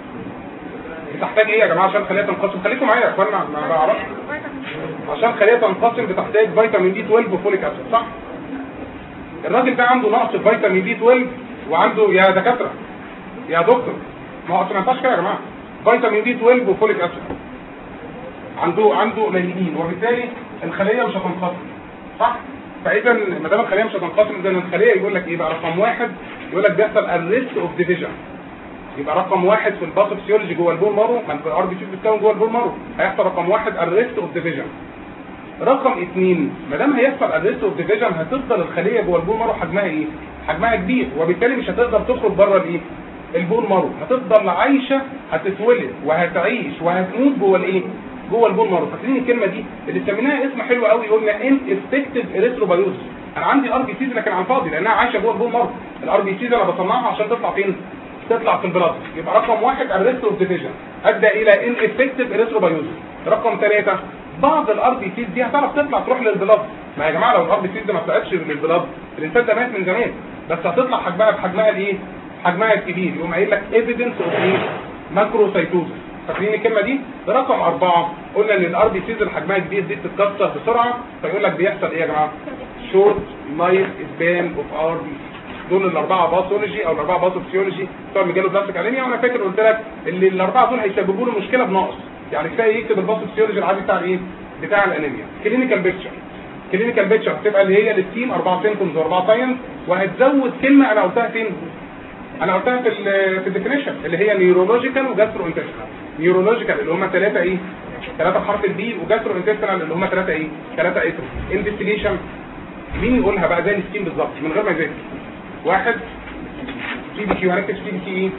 بتحتاج ايه يا جماعه عشان الخليه تنقسم خليكم معايا يا اخوانا ما بعرفش عشان الخليه تنقسم بتحتاج فيتامين بي 12 وفوليك اسيد صح الراجل ده عنده نقص فيتامين بي 12 وعنده يا دكاتره يا دكتور ما هو ما ينفعش كده يا جماعه فيتامين بي 12 وفوليك اسيد عنده عنده قليلين وبالتالي الخليه مش هتنقسم صح فاذا ما دام الخليه مش هتنقسم اذا الخليه يقول لك ايه بقى رقم واحد يقول لك بيحصل الريست اوف ديفيجن يبقى رقم واحد في الباثوفيسيولوجي جوه البول مارو ما انت الار بي سي بتتكون جوه البول مارو هيحصل رقم واحد الريست اوف ديفيجن رقم اثنين ما دام هيحصل الريست اوف ديفيجن هتفضل الخليه جوه البول مارو حجمها ايه؟ حجمها كبير وبالتالي مش هتقدر تخرج بره الايه؟ البول مارو هتفضل عايشه هتتولد وهتعيش وهتموت جوه الايه؟ جوه البول مارو فاكرين الكلمه دي اللي سميناها اسم حلو قوي قلنا ان افكتيف اريثروبايوز انا عندي ار بي سيز لكن على الفاضي لانها عايشه جوه البول مارو الار بي سيز انا بصنعها عشان تطلع فين؟ تطلع في البلاد يبقى رقم واحد الريست اوف ديفيجن ادى الى ان افكتيف اريثروبايوز رقم ثلاثه بعض الار بي سيز دي هتعرف تطلع تروح للبلاد ما يا جماعه لو الار بي سيز دي ما طلعتش للبلاد الانسان ده مات من زمان بس هتطلع حجمها بحجمها الايه؟ حجمها الكبير يقوم قايل لك ايفيدنس اوف ايه؟ ماكروسايتوزس فاكرين الكلمه دي؟ رقم اربعه قلنا ان الار بي سيز اللي حجمها كبير دي بتتكسر بسرعه فيقول لك بيحصل ايه يا جماعه؟ شورت لايف سبان اوف ار بي سيز دول الاربعه باثولوجي او الاربعه باثوفيسيولوجي بتوع الميجالو بلاستيك انيميا وانا فاكر قلت لك ان الاربعه دول هيسببوا له مشكله بنقص يعني كفايه يكتب الباثوفيسيولوجي العادي بتاع ايه؟ بتاع الانيميا كلينيكال بيكتشر كلينيكال بيتشر هتبقى اللي هي الستيم اربع سيمتومز واربع ساينس وهتزود كلمه انا قلتها فين انا قلتها في ال في الديفينيشن اللي هي نيورولوجيكال وجاسترو انتستينال نيورولوجيكال اللي هم ثلاثه ايه ثلاثه بحرف البي وجاسترو انتستينال اللي هم ثلاثه ايه ثلاثه ايتر انفستيجيشن مين يقولها بقى زي الستيم بالظبط من غير ما يذاكر واحد سي بي كيو هنكتب سي بي كي ايه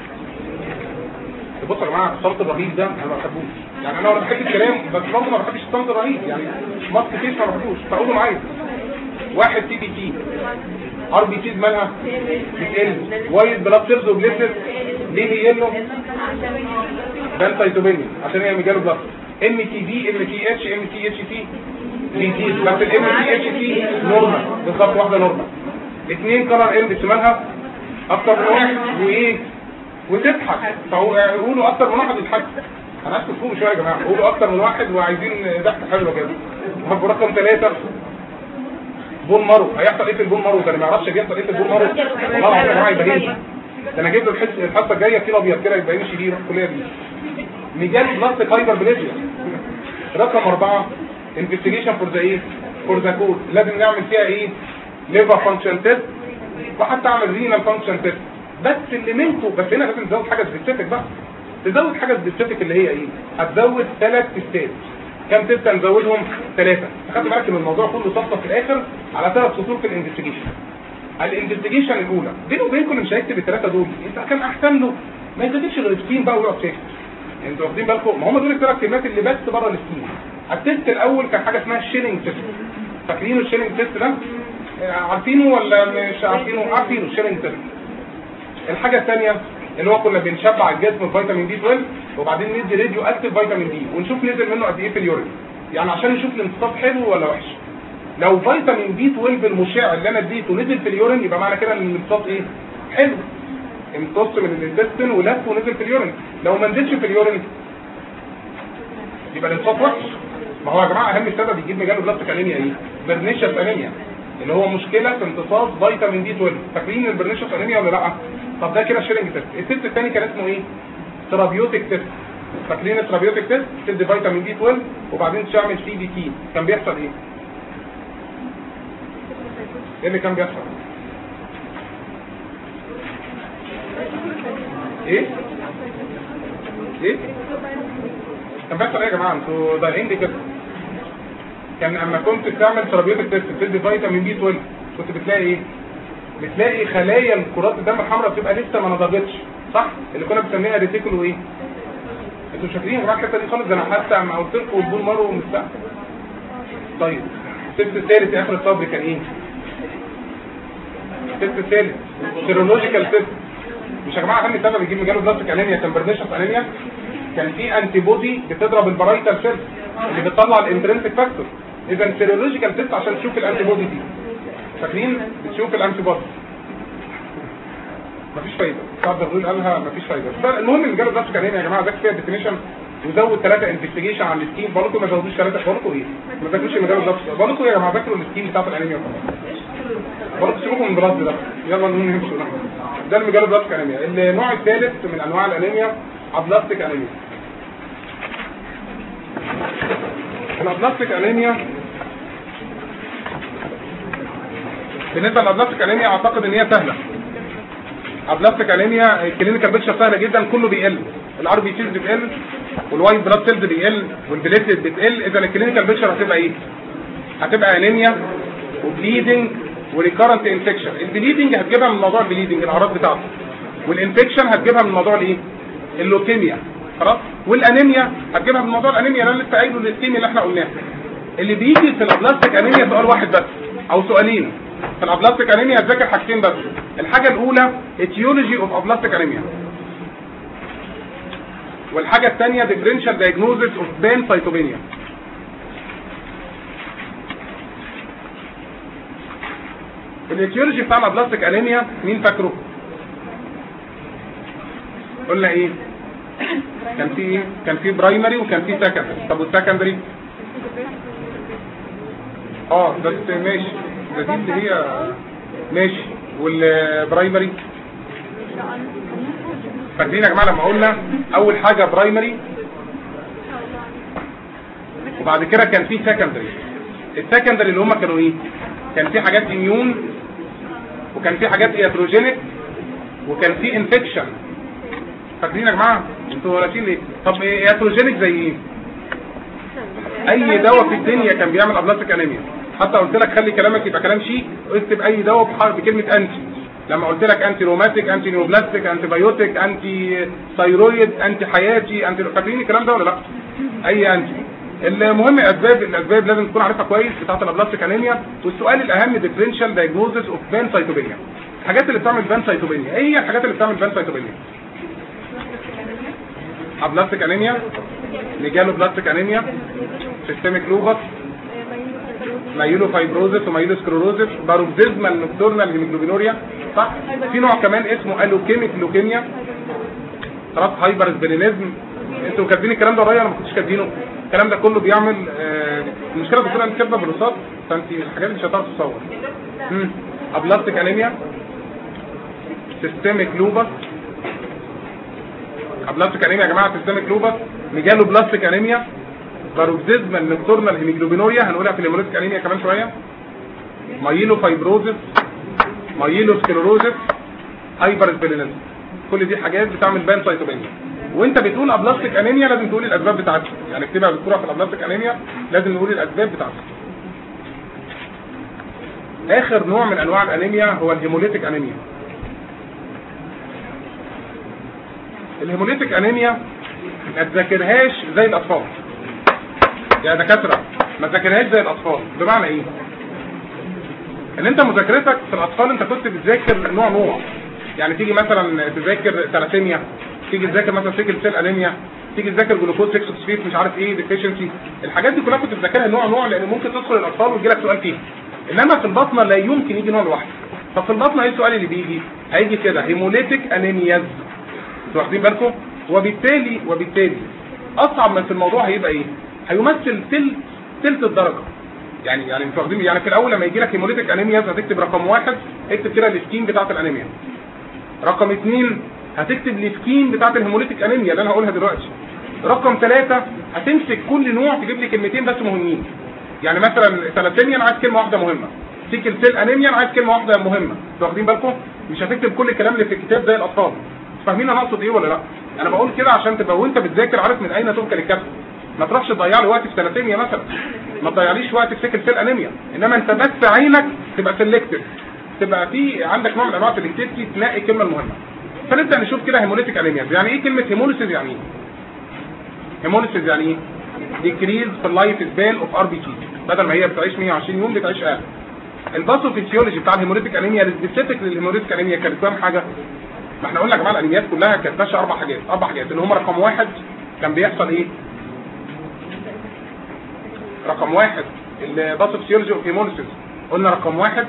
بصوا يا جماعه الصمت الرهيب ده انا ما بحبوش يعني انا ولا بحب الكلام بس برضه ما بحبش الصمت الرهيب يعني ماسك فيس ما بحبوش فاقوله معايا واحد سي بي تي ار بي تيز مالها بتقل وايد بلاد سيلز وبليتلت ليه يلو ده سايتوبينيا عشان هي مجاله بلاد ام تي بي ام تي اتش ام تي اتش تي بيزيد بس الام تي اتش تي نورمال بالظبط واحده نورمال اثنين كلر اندكس مالها اكتر من واحد وايه وتضحك فقولوا اكتر من واحد يضحك انا عايز تفهموا شويه يا جماعه قولوا اكتر من واحد وعايزين ضحك حلوه كده طب رقم ثلاثة بون مارو هيحصل ايه في البون مارو ده اللي ما يعرفش بيحصل ايه في البون مارو والله العظيم يا جماعه يبين ده انا جبت الحس الحصه الجايه كيلو ابيض كده يبقى يمشي بيه الكليه دي ميجال بلاستيك هايبر بليزيا رقم أربعة انفستيجيشن فور ذا ايه فور ذا كود لازم نعمل فيها ايه ليفر فانكشن تيست وحتى اعمل رينال فانكشن تيست بس اللي منكم بس هنا لازم تزود حاجه سبيسيفيك بقى تزود حاجه سبيسيفيك اللي هي ايه هتزود ثلاث تيستات كام تيست هنزودهم ثلاثه خدت بالك من الموضوع كله صفصه في الاخر على ثلاث سطور في الانفستيجيشن الانفستيجيشن الاولى بينه وبينكم اللي مش هيكتب الثلاثه دول انت كان احسن له ما يكتبش غير سكين بقى ويقعد ساكت انتوا واخدين بالكم ما هم دول الثلاث كلمات اللي بس بره السكين التيست الاول كان حاجه اسمها الشيلينج تيست فاكرين الشيلينج تيست ده عارفينه ولا مش عارفينه عارفينه الشيلينج تيست الحاجه الثانيه اللي هو كنا بنشبع الجسم بفيتامين دي 12 وبعدين ندي راديو اكتيف فيتامين دي ونشوف نزل منه قد ايه في اليورين يعني عشان نشوف الامتصاص حلو ولا وحش لو فيتامين بي 12 المشع اللي انا اديته نزل في اليورين يبقى معنى كده ان الامتصاص ايه حلو امتص من الانتستين ولف ونزل في اليورين لو ما نزلش في اليورين يبقى الامتصاص وحش ما هو يا جماعه اهم سبب يجيب مجاله بلاستيك انيميا ايه برنيشس انيميا اللي هو مشكله في امتصاص فيتامين دي 12 فاكرين البرنيشس انيميا ولا لا طب ده كده شيرنج تيست التيست الثاني كان اسمه ايه ثيرابيوتيك تيست فاكرين الثيرابيوتيك تيست تدي فيتامين دي 12 وبعدين تعمل سي بي تي كان بيحصل ايه ايه اللي كان بيحصل ايه ايه كان بيحصل ايه يا جماعه انتوا ضايعين لي كده كان اما كنت بتعمل ثيرابيوتيك تيست بتدي فيتامين بي 12 كنت بتلاقي ايه بتلاقي خلايا الكرات الدم الحمراء بتبقى لسه ما نضجتش صح اللي كنا بنسميها ريتيكول وايه انتوا مش فاكرين الحته دي خالص ده انا حتى اما قلت لكم البول مارو ومستقبل طيب التست الثالث اخر الصبر كان ايه التست الثالث سيرولوجيكال تيست مش يا جماعه اهم سبب يجيب مجاله بلاستيك انيميا كان برنيشس انيميا كان في انتي بودي بتضرب البرايتال سيلز اللي بتطلع الانترنسك فاكتور اذا سيرولوجيكال تيست عشان تشوف الانتي بودي دي فاكرين بتشوف الانتي بودي مفيش فايده سعد الغلول قالها مفيش فايده بس المهم ان جاله بلاستيك انيميا يا جماعه ده كفايه ديفينيشن وزود ثلاثه انفستيجيشن على السكين بقول لكم ما زودوش ثلاثه بقول لكم ايه ما تاكلوش مجال بلاستيك بقول لكم يا جماعه ذاكروا السكين بتاعت الانيميا وخلاص بقول لكم سيبوكم من البلاد ده يلا نقول نمشي ده المجال بلاستيك انيميا النوع الثالث من انواع الانيميا ابلاستيك انيميا الابلاستيك انيميا بالنسبه للابلاستيك انيميا اعتقد ان هي سهله ابلاستيك انيميا الكلينيكال بيكتشر سهله جدا كله بيقل الار بي سيلز بتقل والوايت بلاد سيلز بيقل والبليتلت بتقل اذا الكلينيكال بيكتشر هتبقى ايه هتبقى انيميا وبليدنج وريكارنت انفكشن البليدنج هتجيبها من موضوع البليدنج الاعراض بتاعته والانفكشن هتجيبها من موضوع الايه اللوكيميا خلاص والانيميا هتجيبها من موضوع الانيميا اللي انا لسه قايله الاسكيميا اللي احنا قلناها اللي بيجي في الابلاستيك انيميا سؤال واحد بس او سؤالين في الابلاستيك انيميا هتذاكر حاجتين بس الحاجه الاولى اتيولوجي اوف ابلاستيك انيميا والحاجه الثانيه ديفرنشال دايجنوزس اوف بان سايتوبينيا الاتيولوجي بتاع الابلاستيك انيميا مين فاكره قلنا ايه كان في ايه كان في برايمري وكان في سكندري طب والسكندري اه بس ماشي ده دي اللي هي ماشي والبرايمري فاكرين يا جماعه لما قلنا اول حاجه برايمري وبعد كده كان في سكندري السكندري اللي هم كانوا ايه كان في حاجات اميون وكان في حاجات اياتروجينيك وكان في انفكشن فاكرين يا جماعه انتوا ناسيين ليه طب اياتروجينيك زي ايه اي دواء في الدنيا كان بيعمل ابلاستيك انيميا حتى قلت لك خلي كلامك يبقى كلام شيك اكتب اي دواء بحرف بكلمه انتي لما قلت لك انتي روماتيك انتي نيوبلاستيك انتي بايوتيك انتي ثايرويد انتي حياتي انتي فاكرين الكلام ده ولا لا اي انتي المهم الاسباب الاسباب لازم تكون عارفها كويس بتاعه الابلاستيك انيميا والسؤال الاهم ديفرنشال دايجنوزس اوف بان سايتوبينيا الحاجات اللي بتعمل بان سايتوبينيا ايه هي الحاجات اللي بتعمل بان سايتوبينيا ابلاستيك انيميا نيجالو بلاستيك انيميا سيستميك لوبس مايلو فايبروزس ومايلو سكلوروزس باروكسيزمال نوكتورنال هيموجلوبينوريا صح في نوع كمان اسمه الوكيميك لوكيميا خلاص هايبر سبلينيزم انتوا كاتبين الكلام ده قريب انا ما كنتش كاتبينه الكلام ده كله بيعمل آه المشكله الدكتوره انت كاتبه بالرصاص فانت الحاجات مش هتعرف تصور امم ابلاستيك انيميا سيستميك لوبس ابلاستيك انيميا يا جماعه سيستميك لوبس ميجالو بلاستيك انيميا باروكسيزمال نكتورنال هيموجلوبينوريا هنقولها في الهيموليتيك انيميا كمان شويه مايلو فايبروزس مايلو سكلوروزس هايبر سبلينيزم كل دي حاجات بتعمل بان سايتوبينيا وانت بتقول ابلاستيك انيميا لازم تقول الاسباب بتاعتها يعني اكتبها بالصوره في الابلاستيك انيميا لازم نقول الاسباب بتاعتها اخر نوع من انواع الانيميا هو الهيموليتيك انيميا الهيموليتيك انيميا ما تذاكرهاش زي الاطفال يا دكاتره ما تذاكرهاش زي الاطفال بمعنى ايه ان انت مذاكرتك في الاطفال انت كنت بتذاكر نوع نوع يعني تيجي مثلا تذاكر ثلاثيميا تيجي تذاكر مثلا سيكل سيل انيميا تيجي تذاكر جلوكوز 6 فوسفيت مش عارف ايه ديفيشنسي الحاجات دي كلها كنت بتذاكرها نوع نوع لان ممكن تدخل الاطفال ويجي لك سؤال فيها انما في البطنه لا يمكن يجي نوع لوحده ففي البطنه ايه السؤال اللي بيجي هيجي كده هيموليتيك انيمياز انتوا واخدين بالكم وبالتالي وبالتالي اصعب من في الموضوع هيبقى ايه هيمثل تلت تلت الدرجه يعني يعني انتوا واخدين يعني في الاول لما يجي لك هيموليتيك انيميا هتكتب رقم واحد اكتب كده السكين بتاعت الانيميا رقم اثنين هتكتب السكين بتاعت الهيموليتيك انيميا اللي انا هقولها دلوقتي رقم ثلاثة هتمسك كل نوع تجيب لي كلمتين بس مهمين يعني مثلا ثلاثيميا انا عايز كلمه واحده مهمه سيكل سيل انيميا انا عايز كلمه واحده مهمه انتوا واخدين بالكم مش هتكتب كل الكلام اللي في الكتاب زي الاطفال فاهمين انا اقصد ايه ولا لا انا بقول كده عشان تبقى وانت بتذاكر عارف من اين تنقل الكتب ما تروحش تضيع لي وقت في ثلاثيميا مثلا ما تضيعليش وقت في سيكل سيل انيميا انما انت بس عينك تبقى سيلكتيف تبقى في عندك نوع من انواع السلكتيفيتي تلاقي الكلمه المهمه فنبدا نشوف كده هيموليتيك انيميا يعني ايه كلمه هيموليسيس يعني ايه هيموليسيس يعني ايه ديكريز في اللايف سبان اوف ار بي تي بدل ما هي بتعيش 120 يوم بتعيش اقل الباثوفيسيولوجي بتاع الهيموليتيك انيميا السبيسيفيك للهيموليتيك انيميا كانت كام حاجه ما احنا قلنا يا جماعه الانيميات كلها كانت ماشيه اربع حاجات اربع حاجات اللي هم رقم واحد كان بيحصل ايه رقم واحد الباثوفيسيولوجي اوف هيموليسيس قلنا رقم واحد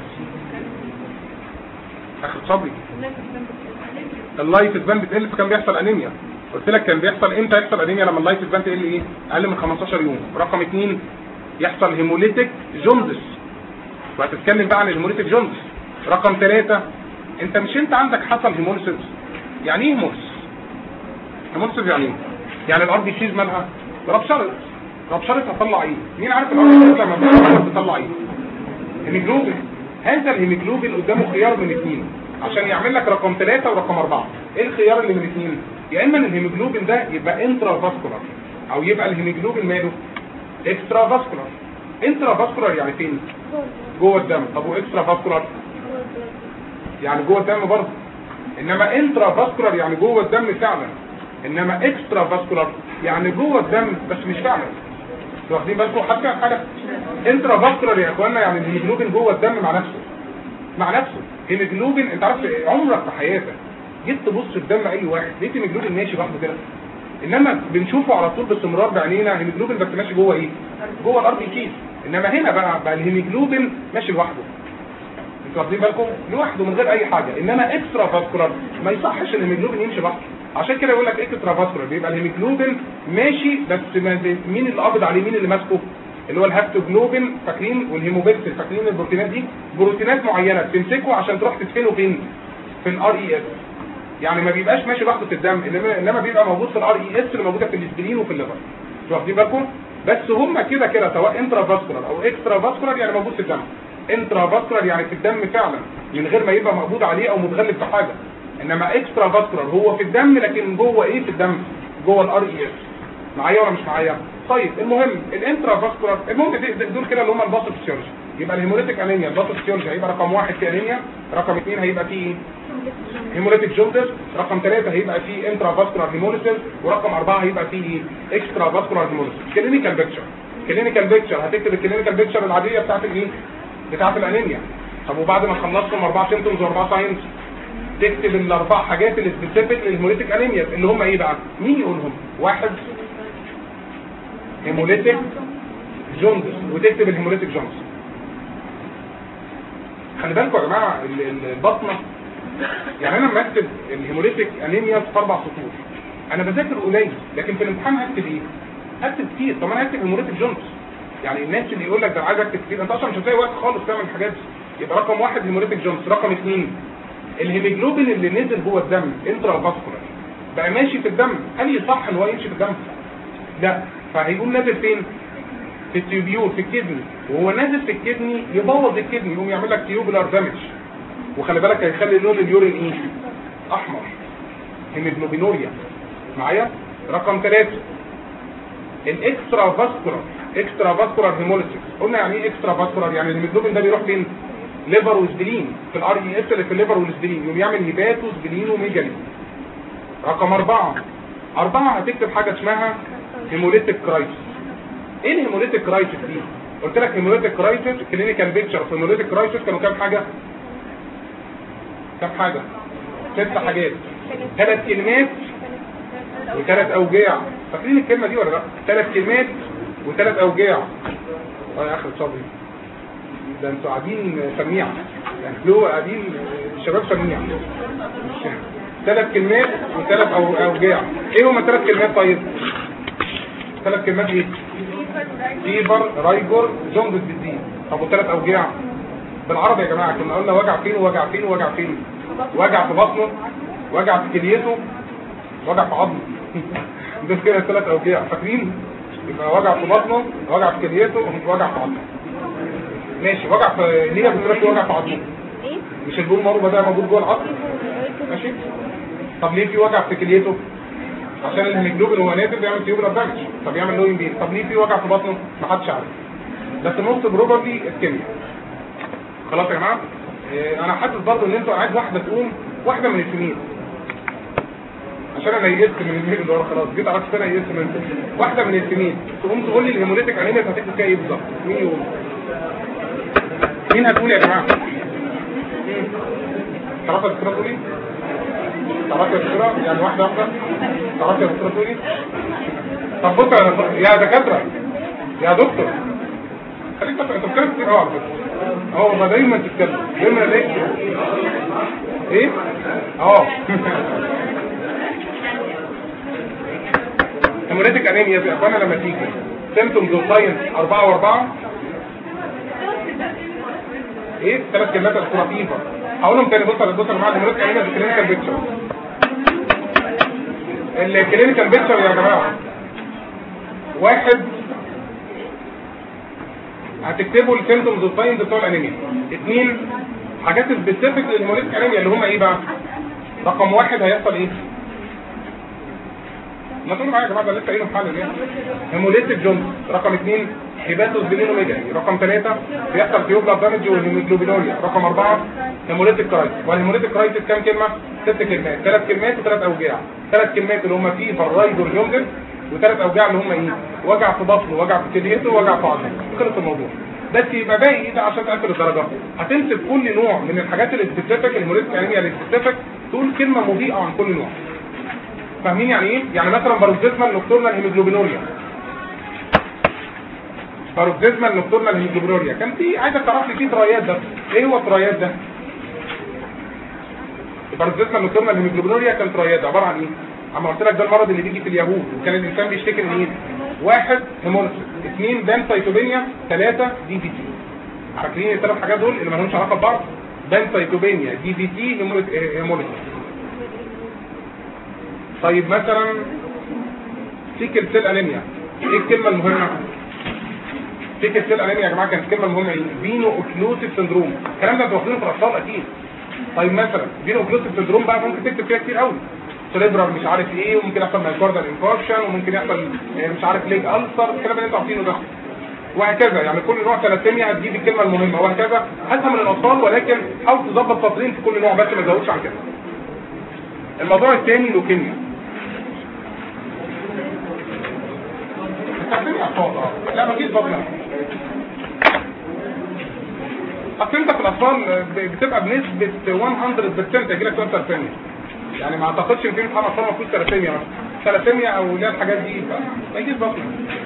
اخر صبري اللايف سبان بتقل فكان بيحصل انيميا قلت لك كان بيحصل امتى يحصل انيميا لما اللايف سبان تقل ايه اقل من 15 يوم رقم اثنين يحصل هيموليتيك جوندس وهتتكلم بقى عن الهيموليتيك جوندس رقم ثلاثة انت مش انت عندك حصل هيموليسيس يعني ايه هيموليسيس هيموليسيس يعني ايه يعني الار بي سيز مالها ربشرت ربشرت هتطلع ايه مين عارف الار بي سيز لما بتربشر بتطلع ايه هيموجلوبين هذا الهيموجلوبين قدامه خيار من اثنين عشان يعمل لك رقم ثلاثة ورقم أربعة ايه الخيار اللي من اثنين يا اما الهيموجلوبين ده يبقى انترا فاسكولار او يبقى الهيموجلوبين ماله اكسترا فاسكولار انترا فاسكولار يعني فين جوه الدم طب واكسترا فاسكولار يعني جوه الدم برضه انما انترا فاسكولار يعني جوه الدم فعلا انما اكسترا فاسكولار يعني جوه الدم بس مش فعلا انتوا واخدين بالكم حتى حاجه انترا فاسكولار يا اخوانا يعني الهيموجلوبين جوه الدم مع نفسه مع نفسه هيموجلوبين انت عارف عمرك في حياتك جيت تبص في دم اي واحد لقيت هيموجلوبين ماشي لوحده كده انما بنشوفه على طول باستمرار بعينينا هيموجلوبين بس ماشي جوه ايه جوه الار بي سي انما هنا بقى بقى الهيموجلوبين ماشي لوحده انتوا واخدين بالكم لوحده من غير اي حاجه انما اكسترا فاسكولار ما يصحش الهيموجلوبين يمشي لوحده عشان كده يقول لك اكسترا فاسكولار بيبقى الهيموجلوبين ماشي بس مين اللي قابض عليه مين اللي ماسكه اللي هو الهابتوجلوبين فاكرين والهيموبيكسل فاكرين البروتينات دي بروتينات معينه بتمسكه عشان تروح تدفنه فين في الار اي اس يعني ما بيبقاش ماشي لوحده في الدم انما انما بيبقى موجود في الار اي اس اللي موجوده في الاسبرين وفي الليفر انتوا واخدين بالكم بس هم كده كده سواء انترا فاسكولار او اكسترا فاسكولار يعني موجود في الدم انترا فاسكولار يعني في الدم فعلا من غير ما يبقى مقبوض عليه او متغلب في حاجه انما اكسترا فاسكولار هو في الدم لكن جوه ايه في الدم جوه الار اي اس معايا ولا مش معايا طيب المهم الانترا فاسكولار المهم دي- دول كده اللي هم الباثوفيسيولوجي يبقى الهيموليتيك انيميا الباثوفيسيولوجي هيبقى رقم واحد في انيميا رقم اثنين هيبقى فيه ايه هيموليتيك جوندس رقم ثلاثة هيبقى فيه انترا فاسكولار هيموليسيس ورقم أربعة هيبقى فيه اكسترا فاسكولار هيموليسيس كلينيكال بيكتشر كلينيكال بيكتشر هتكتب الكلينيكال بيكتشر العادية بتاعت الايه بتاعت الانيميا طب وبعد ما خلصتم اربع سيمتومز واربع ساينز تكتب الاربع حاجات اللي سبيسيفيك للهيموليتيك انيميا اللي هم ايه بقى مين يقولهم واحد هيموليتيك جوندس وتكتب الهيموليتيك جوندس خلي بالكم يا جماعه ال- ال- البطنه يعني انا لما اكتب الهيموليتيك انيميا في اربع سطور انا بذاكر قليل لكن في الامتحان هكتب ايه؟ هكتب كتير طب انا هكتب هيموليتيك جوندس يعني الناس اللي يقول لك ده أنا عايز اكتب كتير انت اصلا مش هتلاقي وقت خالص تعمل الحاجات دي يبقى رقم واحد هيموليتيك جوندس رقم اثنين الهيموجلوبين اللي نزل جوه الدم انترا فاسكولار بقى ماشي في الدم هل يصح ان هو يمشي في الدم؟ لا فهيقوم نازل فين؟ في التيوبيول في الكدني وهو نازل في الكدني يبوظ الكدني يقوم يعمل لك تيوبولار دامج وخلي بالك هيخلي لون اليورين ايه؟ احمر هيموجلوبينوريا معايا؟ رقم ثلاثة الاكسترا فاسكولار اكسترا فاسكولار هيموليسيس قلنا يعني ايه اكسترا فاسكولار يعني الهيموجلوبين ده بيروح فين؟ ليفر وسبلين في الار اي اس اللي في الليفر والسبلين يقوم يعمل هيباتو سبلين وميجالي رقم أربعة أربعة هتكتب حاجة اسمها هيموليتيك كرايسيس ايه الهيموليتيك كرايسيس دي؟ قلت لك هيموليتيك كرايسيس كلينيكال بيكتشر في هيموليتيك كرايسيس كانوا كام حاجة؟ كام حاجة؟ ست حاجات ثلاث كلمات وثلاث اوجاع فاكرين الكلمة دي ولا لا؟ ثلاث كلمات وثلاث اوجاع اه يا اخي صبري ده انتوا قاعدين سميع يعني لو قاعدين الشباب سميع ثلاث كلمات وثلاث أو- اوجاع ايه هما ثلاث كلمات طيب ثلاث كلمات ايه فيبر رايجور جوندس بالدين طب وثلاث اوجاع بالعربي يا جماعه كنا قلنا وجع فين ووجع فين ووجع فين وجع في بطنه وجع في كليته وجع في عظمه دول كده ثلاث اوجاع فاكرين يبقى وجع في بطنه وجع في كليته ووجع في عظمه ماشي وجع في ليه بتقول لك وجع في عظمه ايه مش البول مروه ده موجود جوه العظم ماشي طب ليه في وجع في كليته عشان الهيموجلوبين هو نازل بيعمل تيوبولار دامج طب يعمل لوين بين طب ليه في وجع في بطنه محدش عارف بس موست بروبابلي الكيمياء خلاص يا جماعه إيه، انا حاسس برضه ان انتوا عايز واحده تقوم واحده من السنين عشان انا يئست من الميل اللي ورا خلاص جيت عرفت انا يئست من واحده من السنين تقوم تقول لي الهيموليتيك انيميا هتكتب فيها ايه بالظبط مين يقول مين هتقول يا جماعه تعرفوا يا دكتوره تقولي تعرفوا يا دكتوره يعني واحده واحده تعرفوا يا دكتوره تقولي طب بص يا يا دكاتره يا دكتور خليك تفكر انت بتتكلم كتير قوي على فكره اه ما دايما تتكلم دايما الاقيك ايه اه هيموليتيك انيميا يا اخوانا لما تيجي سيمتومز وساينس 4 و4 ايه ثلاث كلمات الخرافيفه هقولهم تاني بص على بص يا جماعه هيموليتيك انيميا في الكلينيكال بيكتشر الكلينيكال بيكتشر يا جماعه واحد هتكتبوا السيمتومز والساينز بتوع الانيميا اثنين حاجات سبيسيفيك للهيموليتيك انيميا اللي هم ايه بقى رقم واحد هيحصل ايه ما تقولوا معايا يا جماعه ده لسه قايلهم حالا ليه هيموليتيك جونز رقم اثنين هيباتوس بيلينوميجالي رقم ثلاثة بيحصل تيوبلر دامج والهيموجلوبينوريا رقم أربعة هيموليتيك كرايسيس والهيموليتيك كرايسيس كام كلمة؟ ست كلمات ثلاث كلمات وثلاث أوجاع ثلاث كلمات اللي هم فيه فرايدور جونز وثلاث أوجاع اللي هم إيه؟ وجع في بطنه وجع في كليته ووجع في عظمه خلص الموضوع بس يبقى باقي ايه ده عشان تقفل الدرجه هتمسك كل نوع من الحاجات السبيسيفيك الهيموليتيك انيميا السبيسيفيك تقول كلمه مضيئه عن كل نوع فاهمين يعني ايه؟ يعني مثلا باروكسيزمال نوكتورنال هيموجلوبينوريا باروكسيزمال نوكتورنال هيموجلوبينوريا كان في عايزك تعرف لي في ترايات ده ايه هو الترايات ده؟ الباروكسيزمال نوكتورنال هيموجلوبينوريا كان ترايات عباره عن ايه؟ اما قلت لك ده المرض اللي بيجي في اليهود وكان الانسان بيشتكي من ايه؟ واحد هيموليسيس اثنين بانسايتوبينيا ثلاثه دي بي تي فاكرين الثلاث حاجات دول اللي ما لهمش علاقه ببعض؟ بانسايتوبينيا دي بي تي هيموليسيس طيب مثلا سيكل سيل انيميا ايه الكلمه المهمه سيكل سيل انيميا يا جماعه كانت الكلمه المهمه ايه فينو اوكلوسيف سندروم الكلام ده انتوا واخدينه في الاطفال اكيد طيب مثلا فينو اوكلوسيف سندروم بقى ممكن تكتب فيها كتير قوي سيريبرال مش عارف ايه وممكن يحصل مايكاردال انفاركشن وممكن يحصل آه، مش عارف ليج السر الكلام اللي انتوا عارفينه ده وهكذا يعني كل نوع ثلاثيميا هتجيب الكلمه المهمه وهكذا هاتها من الاطفال ولكن حاول تظبط تطرين في كل نوع بس ما تزودش عن كده الموضوع الثاني لوكيميا ثلاثيميا اطفال اه لا ما فيش بطنه اصل انت في الاطفال بتبقى بنسبه 100% هيجي لك سؤال ثلاثيميا يعني ما اعتقدش ان في امتحان اطفال المفروض ثلاثيميا مثلا ثلاثيميا او اللي هي الحاجات دي ما يجيش بطنه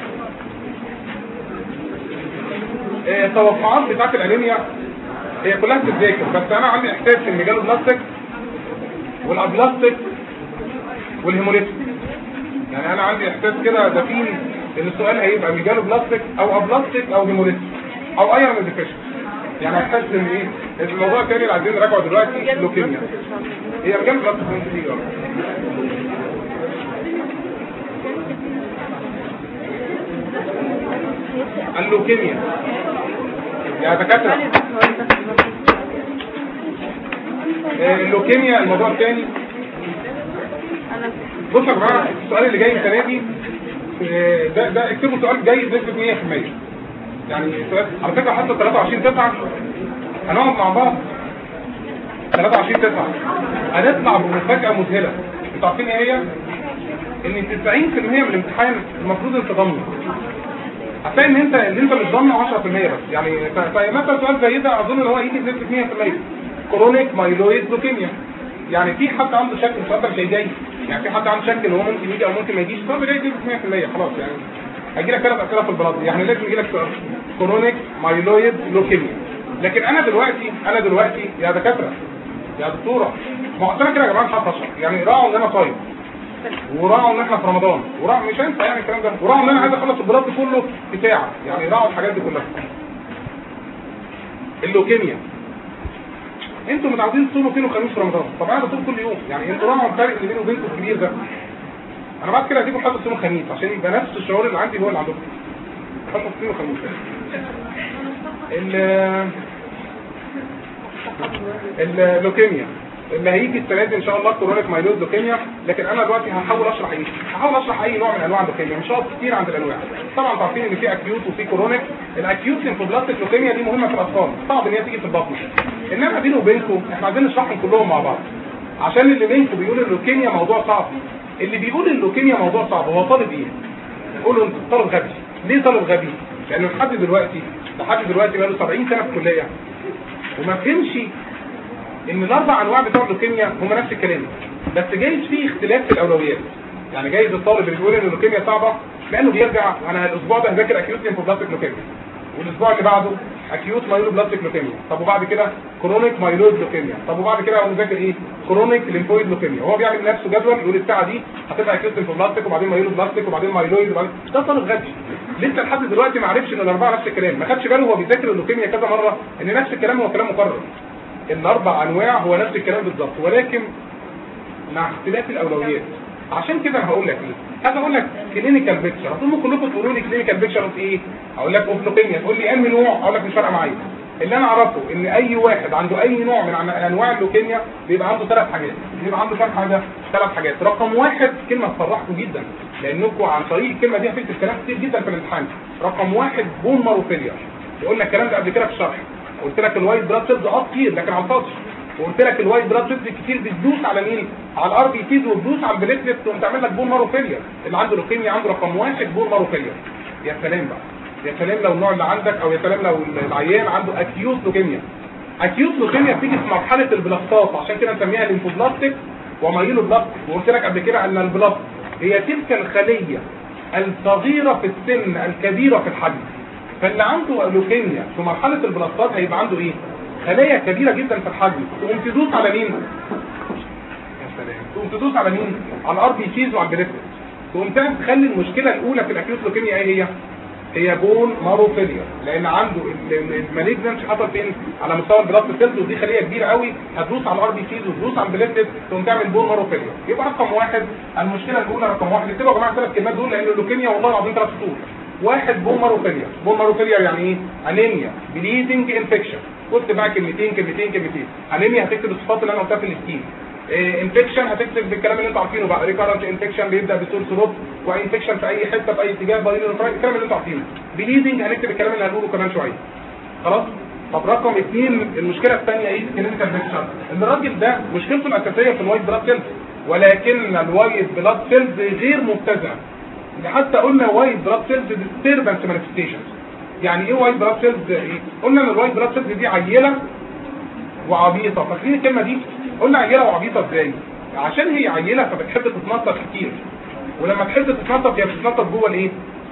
آه، التوقعات بتاعت الانيميا هي كلها بتتذاكر بس انا عندي احساس ان جاله بلاستيك والابلاستيك والهيموليتيك يعني انا عندي احساس كده دفين ان السؤال هيبقى ميجالو بلاستيك او ابلاستيك او هيموليتيك او ايرون ديفيشن يعني احساس ان ايه الموضوع الثاني اللي عايزين نراجعه دلوقتي لوكيميا هي ميجالو بلاستيك ممكن تيجي غلط. اللوكيميا يا دكاتره آه، اللوكيميا الموضوع الثاني بصوا يا جماعه السؤال اللي جاي السنه دي آه، ده ده اكتبوا سؤال جاي بنسبه 100% يعني سؤال على فكره حتى 23 9 هنقعد مع بعض 23 9 هنطلع بمفاجاه مذهله انتوا عارفين ايه هي؟ ان 90% من الامتحان المفروض انت ضمنه هتلاقي ان انت اللي انت مش ضامنه 10% بس يعني ف- فمثلا سؤال زي ده اظن ان هو يجي بنسبه 100% كرونيك مايلويد لوكيميا يعني في حد عنده شك السؤال ده مش هيجي يعني في حد عنده شك ان هو ممكن يجي او ممكن ما يجيش طب ده يجي بنسبه 100% خلاص يعني هيجي لك ثلاث اسئله في البلد يعني لازم يجي لك سؤال كرونيك مايلويد لوكيميا لكن انا دلوقتي انا دلوقتي يا دكاتره يا دكتوره ما هو أصل أنا كده يا جماعه مش عارف اشرح يعني راعوا ان انا صايم وراعوا ان احنا في رمضان وراعوا مش هينفع يعني الكلام ده وراعوا ان انا عايز اخلص البلاد كله في ساعه يعني راعوا الحاجات دي كلها اللوكيميا انتوا متعودين تصوموا اثنين وخميس في رمضان طب انا بصوم كل يوم يعني انتوا راعوا الفرق اللي بيني وبينكم الكبير ده انا بعد كده هديكم حد تصوم الخميس عشان يبقى نفس الشعور اللي عندي هو اللي عندكم حد اثنين وخميس ال اللوكيميا اللي هيجي السنه دي ان شاء الله كرونيك مايلوز لوكيميا لكن انا دلوقتي هحاول اشرح ايه هحاول اشرح اي نوع من انواع اللوكيميا مش هقف كتير عند الانواع طبعا انتوا عارفين ان في اكيوت وفي كرونيك الاكيوت ليمفوبلاستيك لوكيميا دي مهمه في الاطفال صعب ان هي تيجي في البطن انما بيني وبينكم احنا عايزين نشرحهم كلهم مع بعض عشان اللي منكم بيقول اللوكيميا موضوع صعب اللي بيقول اللوكيميا موضوع صعب هو طالب ايه قولوا انت طالب غبي ليه طالب غبي لانه لحد دلوقتي لحد دلوقتي بقاله 70 سنه في الكليه وما فهمش ان الاربع انواع بتوع اللوكيميا هم نفس الكلام بس جايز في اختلاف في الاولويات يعني جايز الطالب اللي بيقول ان اللوكيميا صعبه لانه بيرجع انا الاسبوع ده هذاكر اكيوت ليمفوبلاستيك لوكيميا والاسبوع اللي بعده اكيوت مايلوبلاستيك لوكيميا طب وبعد كده كرونيك مايلويد لوكيميا طب وبعد كده هو مذاكر ايه كرونيك ليمفويد لوكيميا هو بيعمل لنفسه جدول يقول الساعه دي هتبقى اكيوت ليمفوبلاستيك وبعدين مايلوبلاستيك وبعدين مايلويد وبعدين ده طالب غبي لسه لحد دلوقتي ما عرفش ان الاربعه نفس الكلام ما خدش باله وهو بيذاكر اللوكيميا كذا مره ان نفس الكلام هو كلام مكرر الاربع انواع هو نفس الكلام بالظبط ولكن مع اختلاف الاولويات عشان كده انا هقول لك ايه هذا اقول لك كلينيكال بيكتشر هتقوموا كلكم تقولوا لي كلينيكال بيكتشر اوف ايه اقول لك اوف لوكيميا تقول لي انهي نوع اقول لك مش فارقه معايا اللي انا اعرفه ان اي واحد عنده اي نوع من عن- انواع اللوكيميا بيبقى عنده ثلاث حاجات بيبقى عنده كام حاجه ثلاث حاجات رقم واحد كلمه تفرحكم جدا لانكم عن طريق الكلمه دي هتكتب كلام كتير جدا في الامتحان رقم واحد بون ماروفيليا قلنا الكلام ده قبل كده في الشرح قلت لك الوايت بلاد سيلز اه كتير لكن على الفاضي وقلت لك الوايت بلاد سيلز كتير بتدوس على مين على الار بي سيز وتدوس على البليتلت تقوم تعمل لك بون ماروفيليا اللي عنده لوكيميا عنده رقم واحد بون ماروفيليا يا سلام بقى يا سلام لو النوع اللي عندك او يا سلام لو العيان عنده اكيوت لوكيميا اكيوت لوكيميا بتيجي في مرحله البلاستات عشان كده نسميها ليمفوبلاستيك ومايلو بلاستيك وقلت لك قبل كده ان البلاست هي تلك الخليه الصغيره في السن الكبيره في الحجم فاللي عنده لوكيميا في مرحله البلاستات هيبقى عنده ايه خلايا كبيره جدا في الحجم تقوم تدوس على مين يا سلام تقوم تدوس على مين على الار بي سيز وعلى البريفرنس تقوم تعمل تخلي المشكله الاولى في الاكيوت لوكيميا ايه هي هي بون ماروفيليا لان عنده المالجنس حصل فين على مستوى البلاد سيلز ودي خليه كبيره قوي هتدوس على الار بي سيز وتدوس على البليتلت تقوم تعمل بون ماروفيليا يبقى رقم واحد المشكله الاولى رقم واحد اكتبوا يا جماعه الثلاث كلمات دول لان اللوكيميا والله العظيم ثلاث سطور واحد بون ماروفيليا بون ماروفيليا يعني ايه انيميا بليدنج انفكشن قلت بقى كلمتين كلمتين كلمتين انيميا هتكتب الصفات اللي انا قلتها في السكيم انفكشن هتكتب بالكلام اللي انتوا عارفينه بقى ريكارنت انفكشن بيبدا بسور سلوب وانفكشن في اي حته في اي اتجاه بايلين الكلام اللي انتوا عارفينه بليدنج هنكتب الكلام اللي هنقوله كمان شويه خلاص طب رقم اثنين المشكله الثانيه ايه كلينيكال بيكتشر ان الراجل ده مشكلته الاساسيه في الوايت بلاد سيلز ولكن الوايت بلاد سيلز غير متزنه حتى قلنا وايت بلاد سيلز ديستربنس مانيفستيشنز يعني ايه وايت بلاد سيلز ايه قلنا ان الوايت بلاد سيلز دي عيله وعبيطه فاكرين الكلمه دي قلنا عيله وعبيطه ازاي عشان هي عيله فبتحب تتنطط كتير ولما تحب تتنطط هي بتتنطط جوه الايه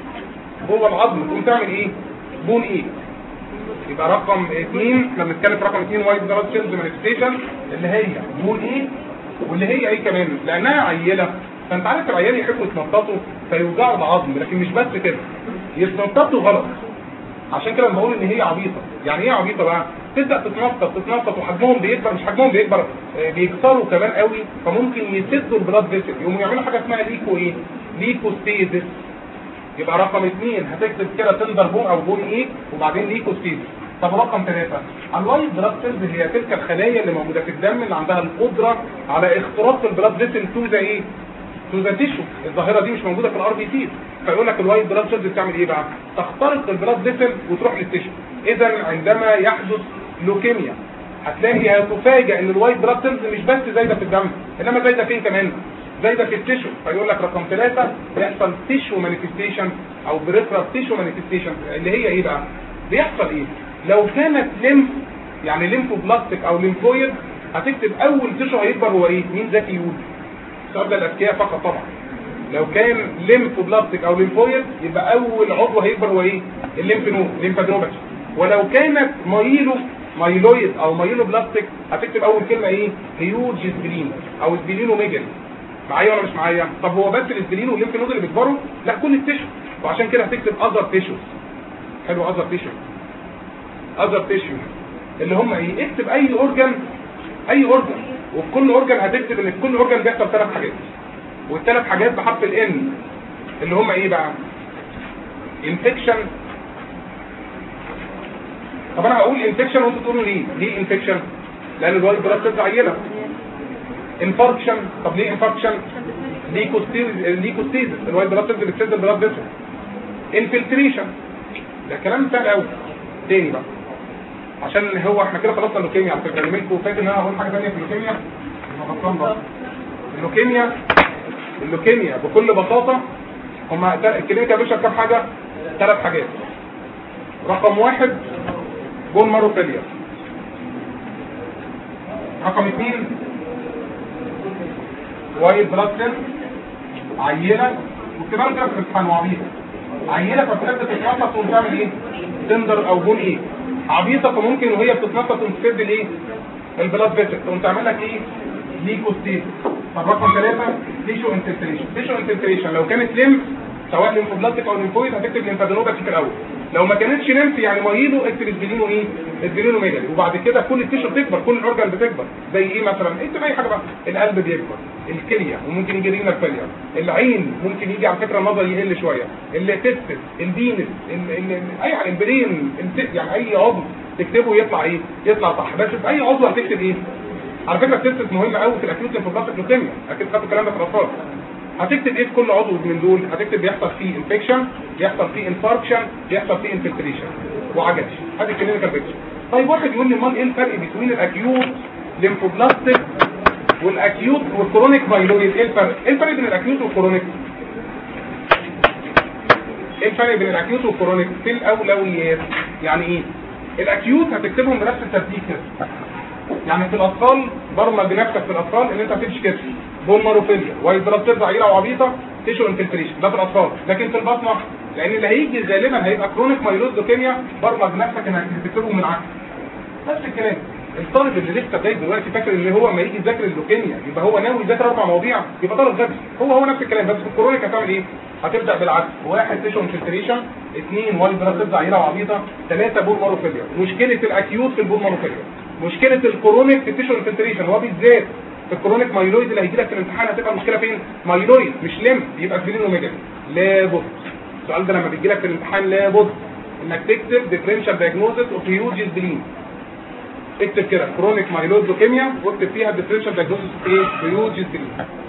جوه العظم تقوم تعمل ايه بون ايه يبقى رقم اثنين لما نتكلم في رقم اثنين وايت بلاد سيلز مانيفستيشن اللي هي بون ايه واللي هي ايه كمان لانها عيله فانت عارف العيال يحبوا يتنططوا فيوجعوا العظم لكن مش بس كده يتنططوا غلط عشان كده بقول ان هي عبيطه يعني ايه عبيطه بقى تبدا تتنطط تتنطط وحجمهم بيكبر مش حجمهم بيكبر آه، بيكسروا كمان قوي فممكن يسدوا البلاد فيسل يقوموا يعملوا حاجه اسمها ليكو ايه ليكوستيزس يبقى رقم اثنين هتكتب كده تندر بون او بون ايه وبعدين ليكوستيزس طب رقم ثلاثة الوايت بلاد سيلز هي تلك الخلايا اللي موجودة في الدم اللي عندها القدرة على اختراق البلاد فيسل تو ذا ايه تو ذا تيشو الظاهرة دي مش موجودة في الار بي سي فيقول لك الوايت بلاد سيلز بتعمل ايه بقى تخترق البلاد فيسل وتروح للتيشو اذا عندما يحدث لوكيميا هتلاقي هتفاجئ ان الوايت بلاد سيلز مش بس زايده في الدم انما زايده فين كمان زايده في التيشو فيقول لك رقم ثلاثة بيحصل تيشو مانيفستيشن او بريفرال تيشو مانيفستيشن اللي هي ايه بقى بيحصل ايه لو كانت ليمف يعني ليمفوبلاستيك او ليمفويد هتكتب اول تيشو هيكبر هو ايه مين ذكي يقول السؤال ده الاذكياء فقط طبعا لو كان ليمفوبلاستيك او ليمفويد يبقى اول عضو هيكبر هو ايه الليمف نود ليمفادروباتي ولو كانت مايلو مايلويد او مايلو بلاستيك هتكتب اول كلمه ايه هيوج سبلين او سبلينو ميجالي معايا ولا مش معايا طب هو بس السبلين والليمف نود اللي بيكبروا لا كل التيشو وعشان كده هتكتب اذر تيشو حلو اذر تيشو اذر تيشو اللي هم ايه اكتب اي اورجان اي اورجان وفي كل اورجان هتكتب ان في كل اورجان بيحصل ثلاث حاجات والثلاث حاجات بحرف الان اللي هم ايه بقى انفكشن طب انا هقول انفكشن وانتوا تقولوا ليه ليه انفكشن لان الوايت بلاد سيلز عينه انفاركشن طب ليه انفاركشن ليكوستيزس الوايت بلاد سيلز بتسد البلاد فيسل انفلتريشن ده كلام سهل قوي تاني بقى عشان هو احنا كده خلصنا اللوكيميا على فكره منكم فاكر ان انا هقول حاجه ثانيه في اللوكيميا يبقى غلطان بقى اللوكيميا اللوكيميا بكل بساطه هما الكلينيكا بيشرب كام حاجه ثلاث حاجات رقم واحد بون ماروفيليا رقم اثنين وايت بلاد سيل عينه واكتبها كده في الامتحان وعبيطه عينه فبتحب تتنطط تقوم تعمل ايه؟ تندر او بون ايه؟ عبيطه فممكن وهي بتتنطط تقوم تسد الايه؟ البلاد فيسل تقوم تعمل لك ايه؟ ليكوستيت طب رقم ثلاثه تيشو انفلتريشن تيشو انفلتريشن لو كانت ليمف سواء ليمفوبلاستيك او ليمفويد هتكتب ليمفادينوباثي في الاول لو ما كانتش ليمف يعني مايلو اكتب اسبلينو ايه اسبلينو ميجالي وبعد كده كل التيشو بتكبر كل الاورجان بتكبر زي ايه مثلا اكتب اي حاجه بقى القلب بيكبر الكليه وممكن يجي رينال فيلير العين ممكن يجي على فكره النظر يقل شويه التستس البينس ال- ال- ال- اي حاجه البرين الت- يعني اي عضو تكتبه يطلع ايه يطلع صح بس في اي عضو هتكتب ايه على فكره التستس مهم قوي في الاكيوت ليمفوبلاستيك لوكيميا اكيد خدتوا الكلام ده في الاطفال هتكتب ايه في كل عضو من دول هتكتب بيحصل فيه انفكشن بيحصل فيه انفاركشن بيحصل فيه انفلتريشن وعجلش ادي الكلينيكال بيكتشر طيب واحد يقول لي امال ايه الفرق بين الاكيوت ليمفوبلاستيك والاكيوت والكرونيك مايلويد ايه الفرق ايه الفرق بين الاكيوت والكرونيك ايه الفرق بين الاكيوت والكرونيك في الاولويات يعني ايه الاكيوت هتكتبهم بنفس الترتيب كده يعني في الاطفال برمج نفسك في الاطفال ان انت هتمشي كده بون ماروفيليا وايت بلاد سيلز عيله وعبيطه تيشو انفلتريشن ده في الاطفال لكن في البطنه لان اللي هيجي غالبا هيبقى كرونيك مايلوز لوكيميا برمج نفسك انك تكتبهم من عكس نفس الكلام الطالب اللي لسه جاي دلوقتي فاكر ان هو لما يجي يذاكر اللوكيميا يبقى هو ناوي يذاكر اربع مواضيع يبقى طالب غبي هو هو نفس الكلام بس في الكرونيك هتعمل ايه؟ هتبدا بالعكس واحد تيشو انفلتريشن اثنين وايت بلاد سيلز عيله وعبيطه ثلاثه بون ماروفيليا مشكله الاكيوت في البون ماروفيليا مشكله الكرونيك في التيشو انفلتريشن هو بالذات في الكرونيك مايلويد اللي هيجي لك في الامتحان هتبقى المشكله فين؟ مايلويد مش لم يبقى سبلين وميجالي لابد السؤال ده لما بيجي لك في الامتحان لابد انك تكتب ديفرنشال دايجنوزس اوف هيوجيس بلين اكتب كده كرونيك مايلود لوكيميا واكتب فيها ديفرنشال دايجنوزس ايه هيوجيس بلين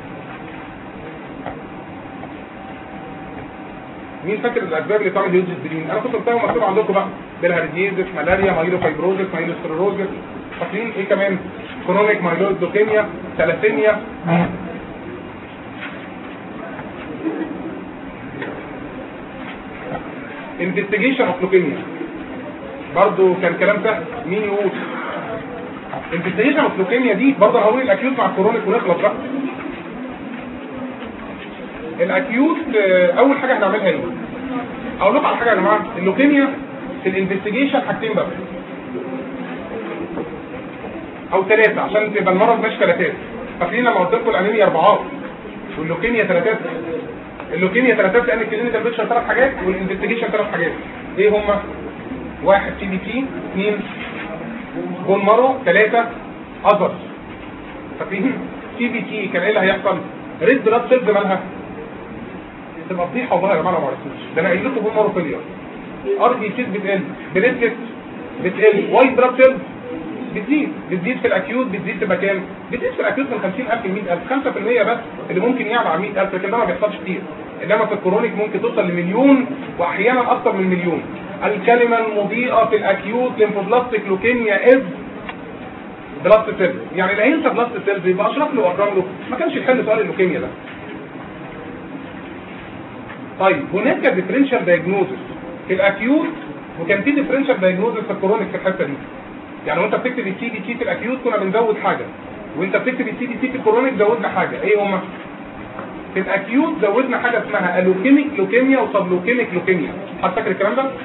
مين فاكر الاسباب اللي بتعمل هيوجيس بلين انا كنت قلتها مكتوب عندكم بقى بيرهارديزس ملاريا مايلوفايبروزس مايلوستيروزس فاكرين ايه كمان كرونيك مايلود لوكيميا ثلاثيميا انفستيجيشن اوف لوكيميا برضه كان كلام سهل مين يقول انفستيجيشن اوف لوكيميا دي برضه هقول الاكيوت مع الكورونيك ونخلص بقى الاكيوت آه، اول حاجه هنعملها ايه اقول لكم على حاجه يا جماعه اللوكيميا في الانفستيجيشن حاجتين بس او ثلاثه عشان تبقى المرض مش ثلاثات فاكرين لما قلت لكم الانيميا اربعات واللوكيميا ثلاثات اللوكيميا ثلاثات لان الكلينيكال بيكشر ثلاث حاجات والانفستيجيشن ثلاث حاجات ايه هما واحد سي بي تي اثنين بون مارو ثلاثه اذر فاكرين سي بي تي كان ايه اللي هيحصل ريد بلاد سيلز مالها تبقى فضيحه والله يا جماعه ما عرفتوش ده انا قايل لكم بون مارو فيلير ار بي سيز بتقل بليتلت بتقل وايت بلاد سيلز بتزيد بتزيد في الاكيوت بتزيد في مكان بتزيد في الاكيوت من 50000 ل 100000 5% بس اللي ممكن يعلى على 100000 لكن ده ما بيحصلش كتير انما في الكرونيك ممكن توصل لمليون واحيانا اكثر من مليون الكلمه المضيئه في الاكيوت ليمفوبلاستيك لوكيميا از بلاست سيلز يعني اللي هينسى بلاست سيلز يبقى اشرح له واكرم له ما كانش يحل سؤال اللوكيميا ده طيب هناك ديفرنشال دايجنوزس في الاكيوت وكان في ديفرنشال دايجنوزس في الكرونيك في الحته دي يعني وانت بتكتب السي دي سي في الاكيوت كنا بنزود حاجه وانت بتكتب السي دي سي في الكرونيك زودنا حاجه ايه هما في الاكيوت زودنا حاجه اسمها الوكيميك لوكيميا وسب لوكيميك لوكيميا حد فاكر الكلام ده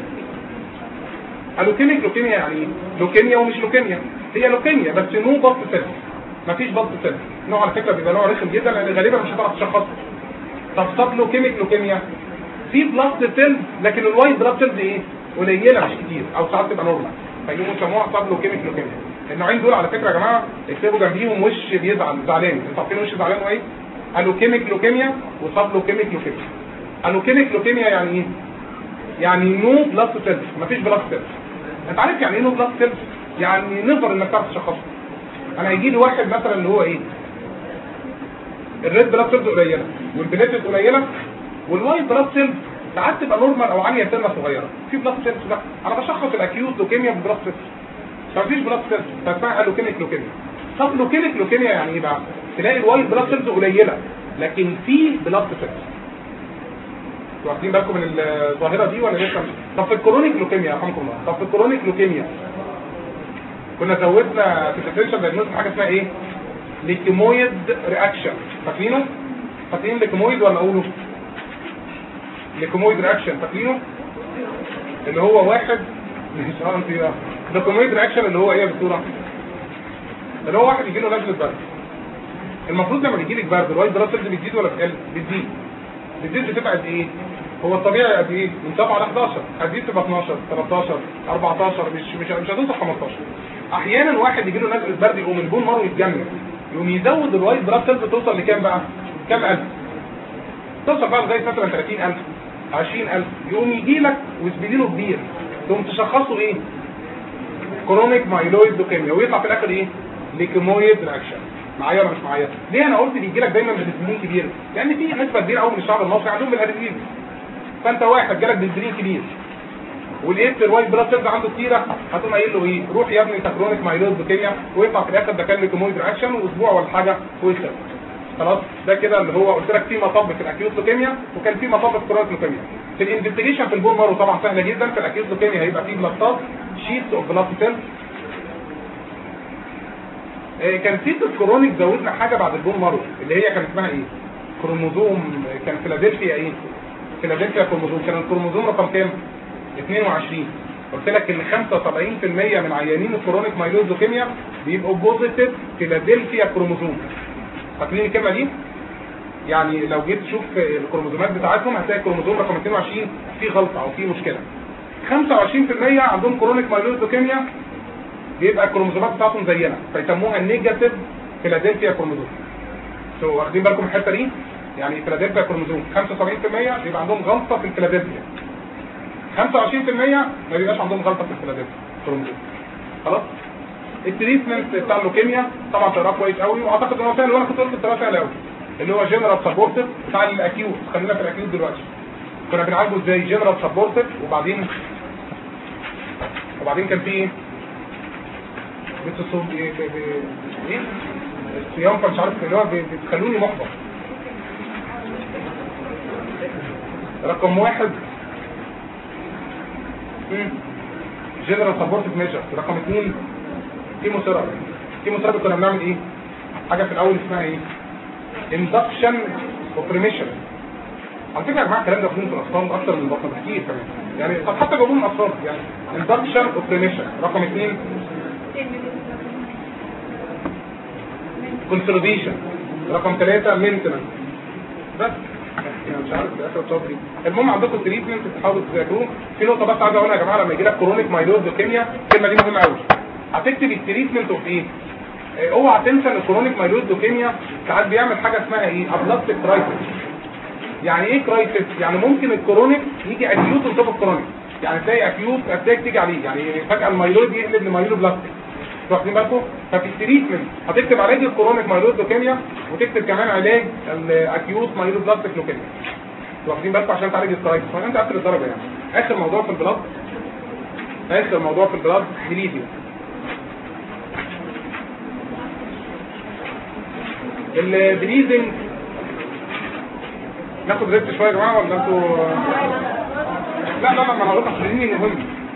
الوكيميك لوكيميا يعني ايه لوكيميا ومش لوكيميا هي لوكيميا بس نو بلط سيل مفيش بلط سيل نوع على فكره بيبقى نوع رخم جدا لان غالبا مش هتعرف تشخصه طب سب لوكيميك لوكيميا في بلط سيل لكن الوايت بلاد سيلز ايه قليله مش كتير او ساعات تبقى نورمال فيقوموا يسموها سب لوكيميك لوكيميا النوعين دول على فكره يا جماعه اكتبوا جنبيهم وش بيزعل زعلان انتوا عارفين وش زعلان ايه الوكيميك لوكيميا وسب لوكيميك لوكيميا الوكيميك لوكيميا يعني ايه يعني نو بلاد سيلز مفيش بلاد سيلز انت عارف يعني ايه نو بلاد سيلز يعني نظر انك تعرف تشخصه انا هيجي لي واحد مثلا اللي هو ايه الريد بلاد سيلز قليله والبليتد قليله والوايت بلاد سيلز ساعات تبقى نورمال او عاليه سنه صغيره في بلاد سيلز لا انا بشخص الاكيوت لوكيميا ببلاد سيلز فمفيش بلاد سيلز فاسمها لوكيميك لوكيميا طب لوكيميك لوكيميا يعني ايه بقى تلاقي الوايت بلاد سيلز قليله لكن في بلاد سيلز انتوا واخدين بالكم من الظاهره دي ولا لسه طب في الكرونيك لوكيميا رحمكم الله طب في الكرونيك لوكيميا كنا زودنا في الديفرنشال دايجنوز حاجه اسمها ايه ليكيمويد رياكشن فاكرينه فاكرين ليكيمويد ولا اقوله ليكومويد رياكشن فاكرينه اللي هو واحد مش اه انت اه ليكومويد رياكشن اللي هو ايه يا دكتوره اللي هو واحد يجي له نزله برد المفروض لما يجي لك برد الوايت بلاد سيلز بتزيد ولا بتقل بتزيد بتزيد بتبقى قد ايه هو الطبيعي قد ايه من 7 ل 11 هتزيد تبقى 12 13 14 مش مش مش هتوصل 15 احيانا واحد يجي له نزله برد يقوم البون مره يتجمد يقوم يزود الوايت بلاد سيلز توصل لكام بقى كام الف توصل بقى لغايه مثلا 30000 20000 يقوم يجي لك وسبيلينه كبير تقوم تشخصه ايه كرونيك مايلويد لوكيميا ويطلع في الاخر ايه ليكيمويد رياكشن معايا ولا مش معايا ليه انا قلت بيجي لك دايما بالسبلين كبير لان في نسبه كبيره قوي من الشعب المصري عندهم بالهرمين فانت واحد جالك بالسبلين كبير ولقيت الوايت بلاد سيلز عنده كتيره هتقوم قايل له ايه روح يا ابني انت كرونيك مايلويد لوكيميا ويطلع في الاخر ده كان ليكيمويد رياكشن واسبوع ولا حاجه ويخلص خلاص ده كده اللي هو قلت لك في مطب في الاكيوت لوكيميا وكان في مطب في كرونيك لوكيميا في الانفستيجيشن في البون مارو طبعا سهله جدا في الاكيوت لوكيميا هيبقى في بلاستات شيتس اوف بلاد سيلز كان في الكرونيك زودنا حاجه بعد البون مارو اللي هي كان اسمها ايه كروموزوم كان فيلادلفيا ايه فيلادلفيا كروموزوم كان الكروموزوم رقم كام 22 قلت لك ان 75% من عيانين الكرونيك مايلوز لوكيميا بيبقوا بوزيتيف فيلادلفيا كروموزوم فاكرين الكلمه دي يعني لو جيت تشوف الكروموزومات بتاعتهم هتلاقي الكروموزوم رقم 22 فيه غلطه او فيه مشكله 25% عندهم كرونيك مايلوز لوكيميا بيبقى الكروموزومات بتاعتهم زينا فيسموها نيجاتيف فيلادلفيا كروموزوم سو واخدين بالكم من الحته دي يعني فيلادلفيا كروموزوم 75% بيبقى عندهم غلطه في الفيلادلفيا 25% ما بيبقاش عندهم غلطه في الفيلادلفيا كروموزوم خلاص التريتمنت بتاع اللوكيميا طبعا تقراه كويس قوي واعتقد ان هو سهل وانا كنت قلت التراه سهل قوي اللي هو جنرال سبورتيف بتاع الاكيوت خلينا في الاكيوت دلوقتي كنا بنعالجه ازاي جنرال سبورتيف وبعدين وبعدين كان في ايه بتصوم ايه ب- ب- ايه الصيام فمش عارف اللي هو بي- بتخلوني محبط رقم واحد جنرال سبورتيف ميجر رقم اثنين كيموثيرابي كيموثيرابي كنا بنعمل ايه حاجه في الاول اسمها ايه induction اوبريميشن على فكره يا جماعه الكلام ده مفهوم في الاطفال اكتر من البطن كتير كمان يعني طب حتى جابوه من الاطفال يعني induction اوبريميشن رقم اثنين consolidation رقم ثلاثة maintenance بس يعني مش عارف الاخر صبري المهم عندكم تريتمنت تحاولوا تذاكروه في نقطه بس عايز اقولها يا جماعه لما يجي لك كرونيك مايلود لوكيميا الكلمه دي مهمه قوي هتكتب التريتمنت اوف ايه آه، اوعى تنسى ان الكرونيك مايلود لوكيميا ساعات بيعمل حاجه اسمها ايه ابلاستيك كرايسيس يعني ايه كرايسيس يعني ممكن الكرونيك يجي اكيوت من توب الكرونيك يعني تلاقي اكيوت اتاك تيجي عليه يعني فجاه المايلود يقلب لمايلو بلاستيك واخدين بالكم ففي التريتمنت هتكتب علاج الكرونيك مايلود لوكيميا وتكتب كمان علاج الاكيوت مايلود بلاستيك لوكيميا واخدين بالكم عشان تعالج الكرايسيس فانت اخر الدرجه يعني اخر موضوع في البلاد اخر موضوع في البلاد بليديو البليدنج ناخد ريست شويه يا جماعه ولا انتوا لا لا لا ما انا هقول لك البليدنج مهم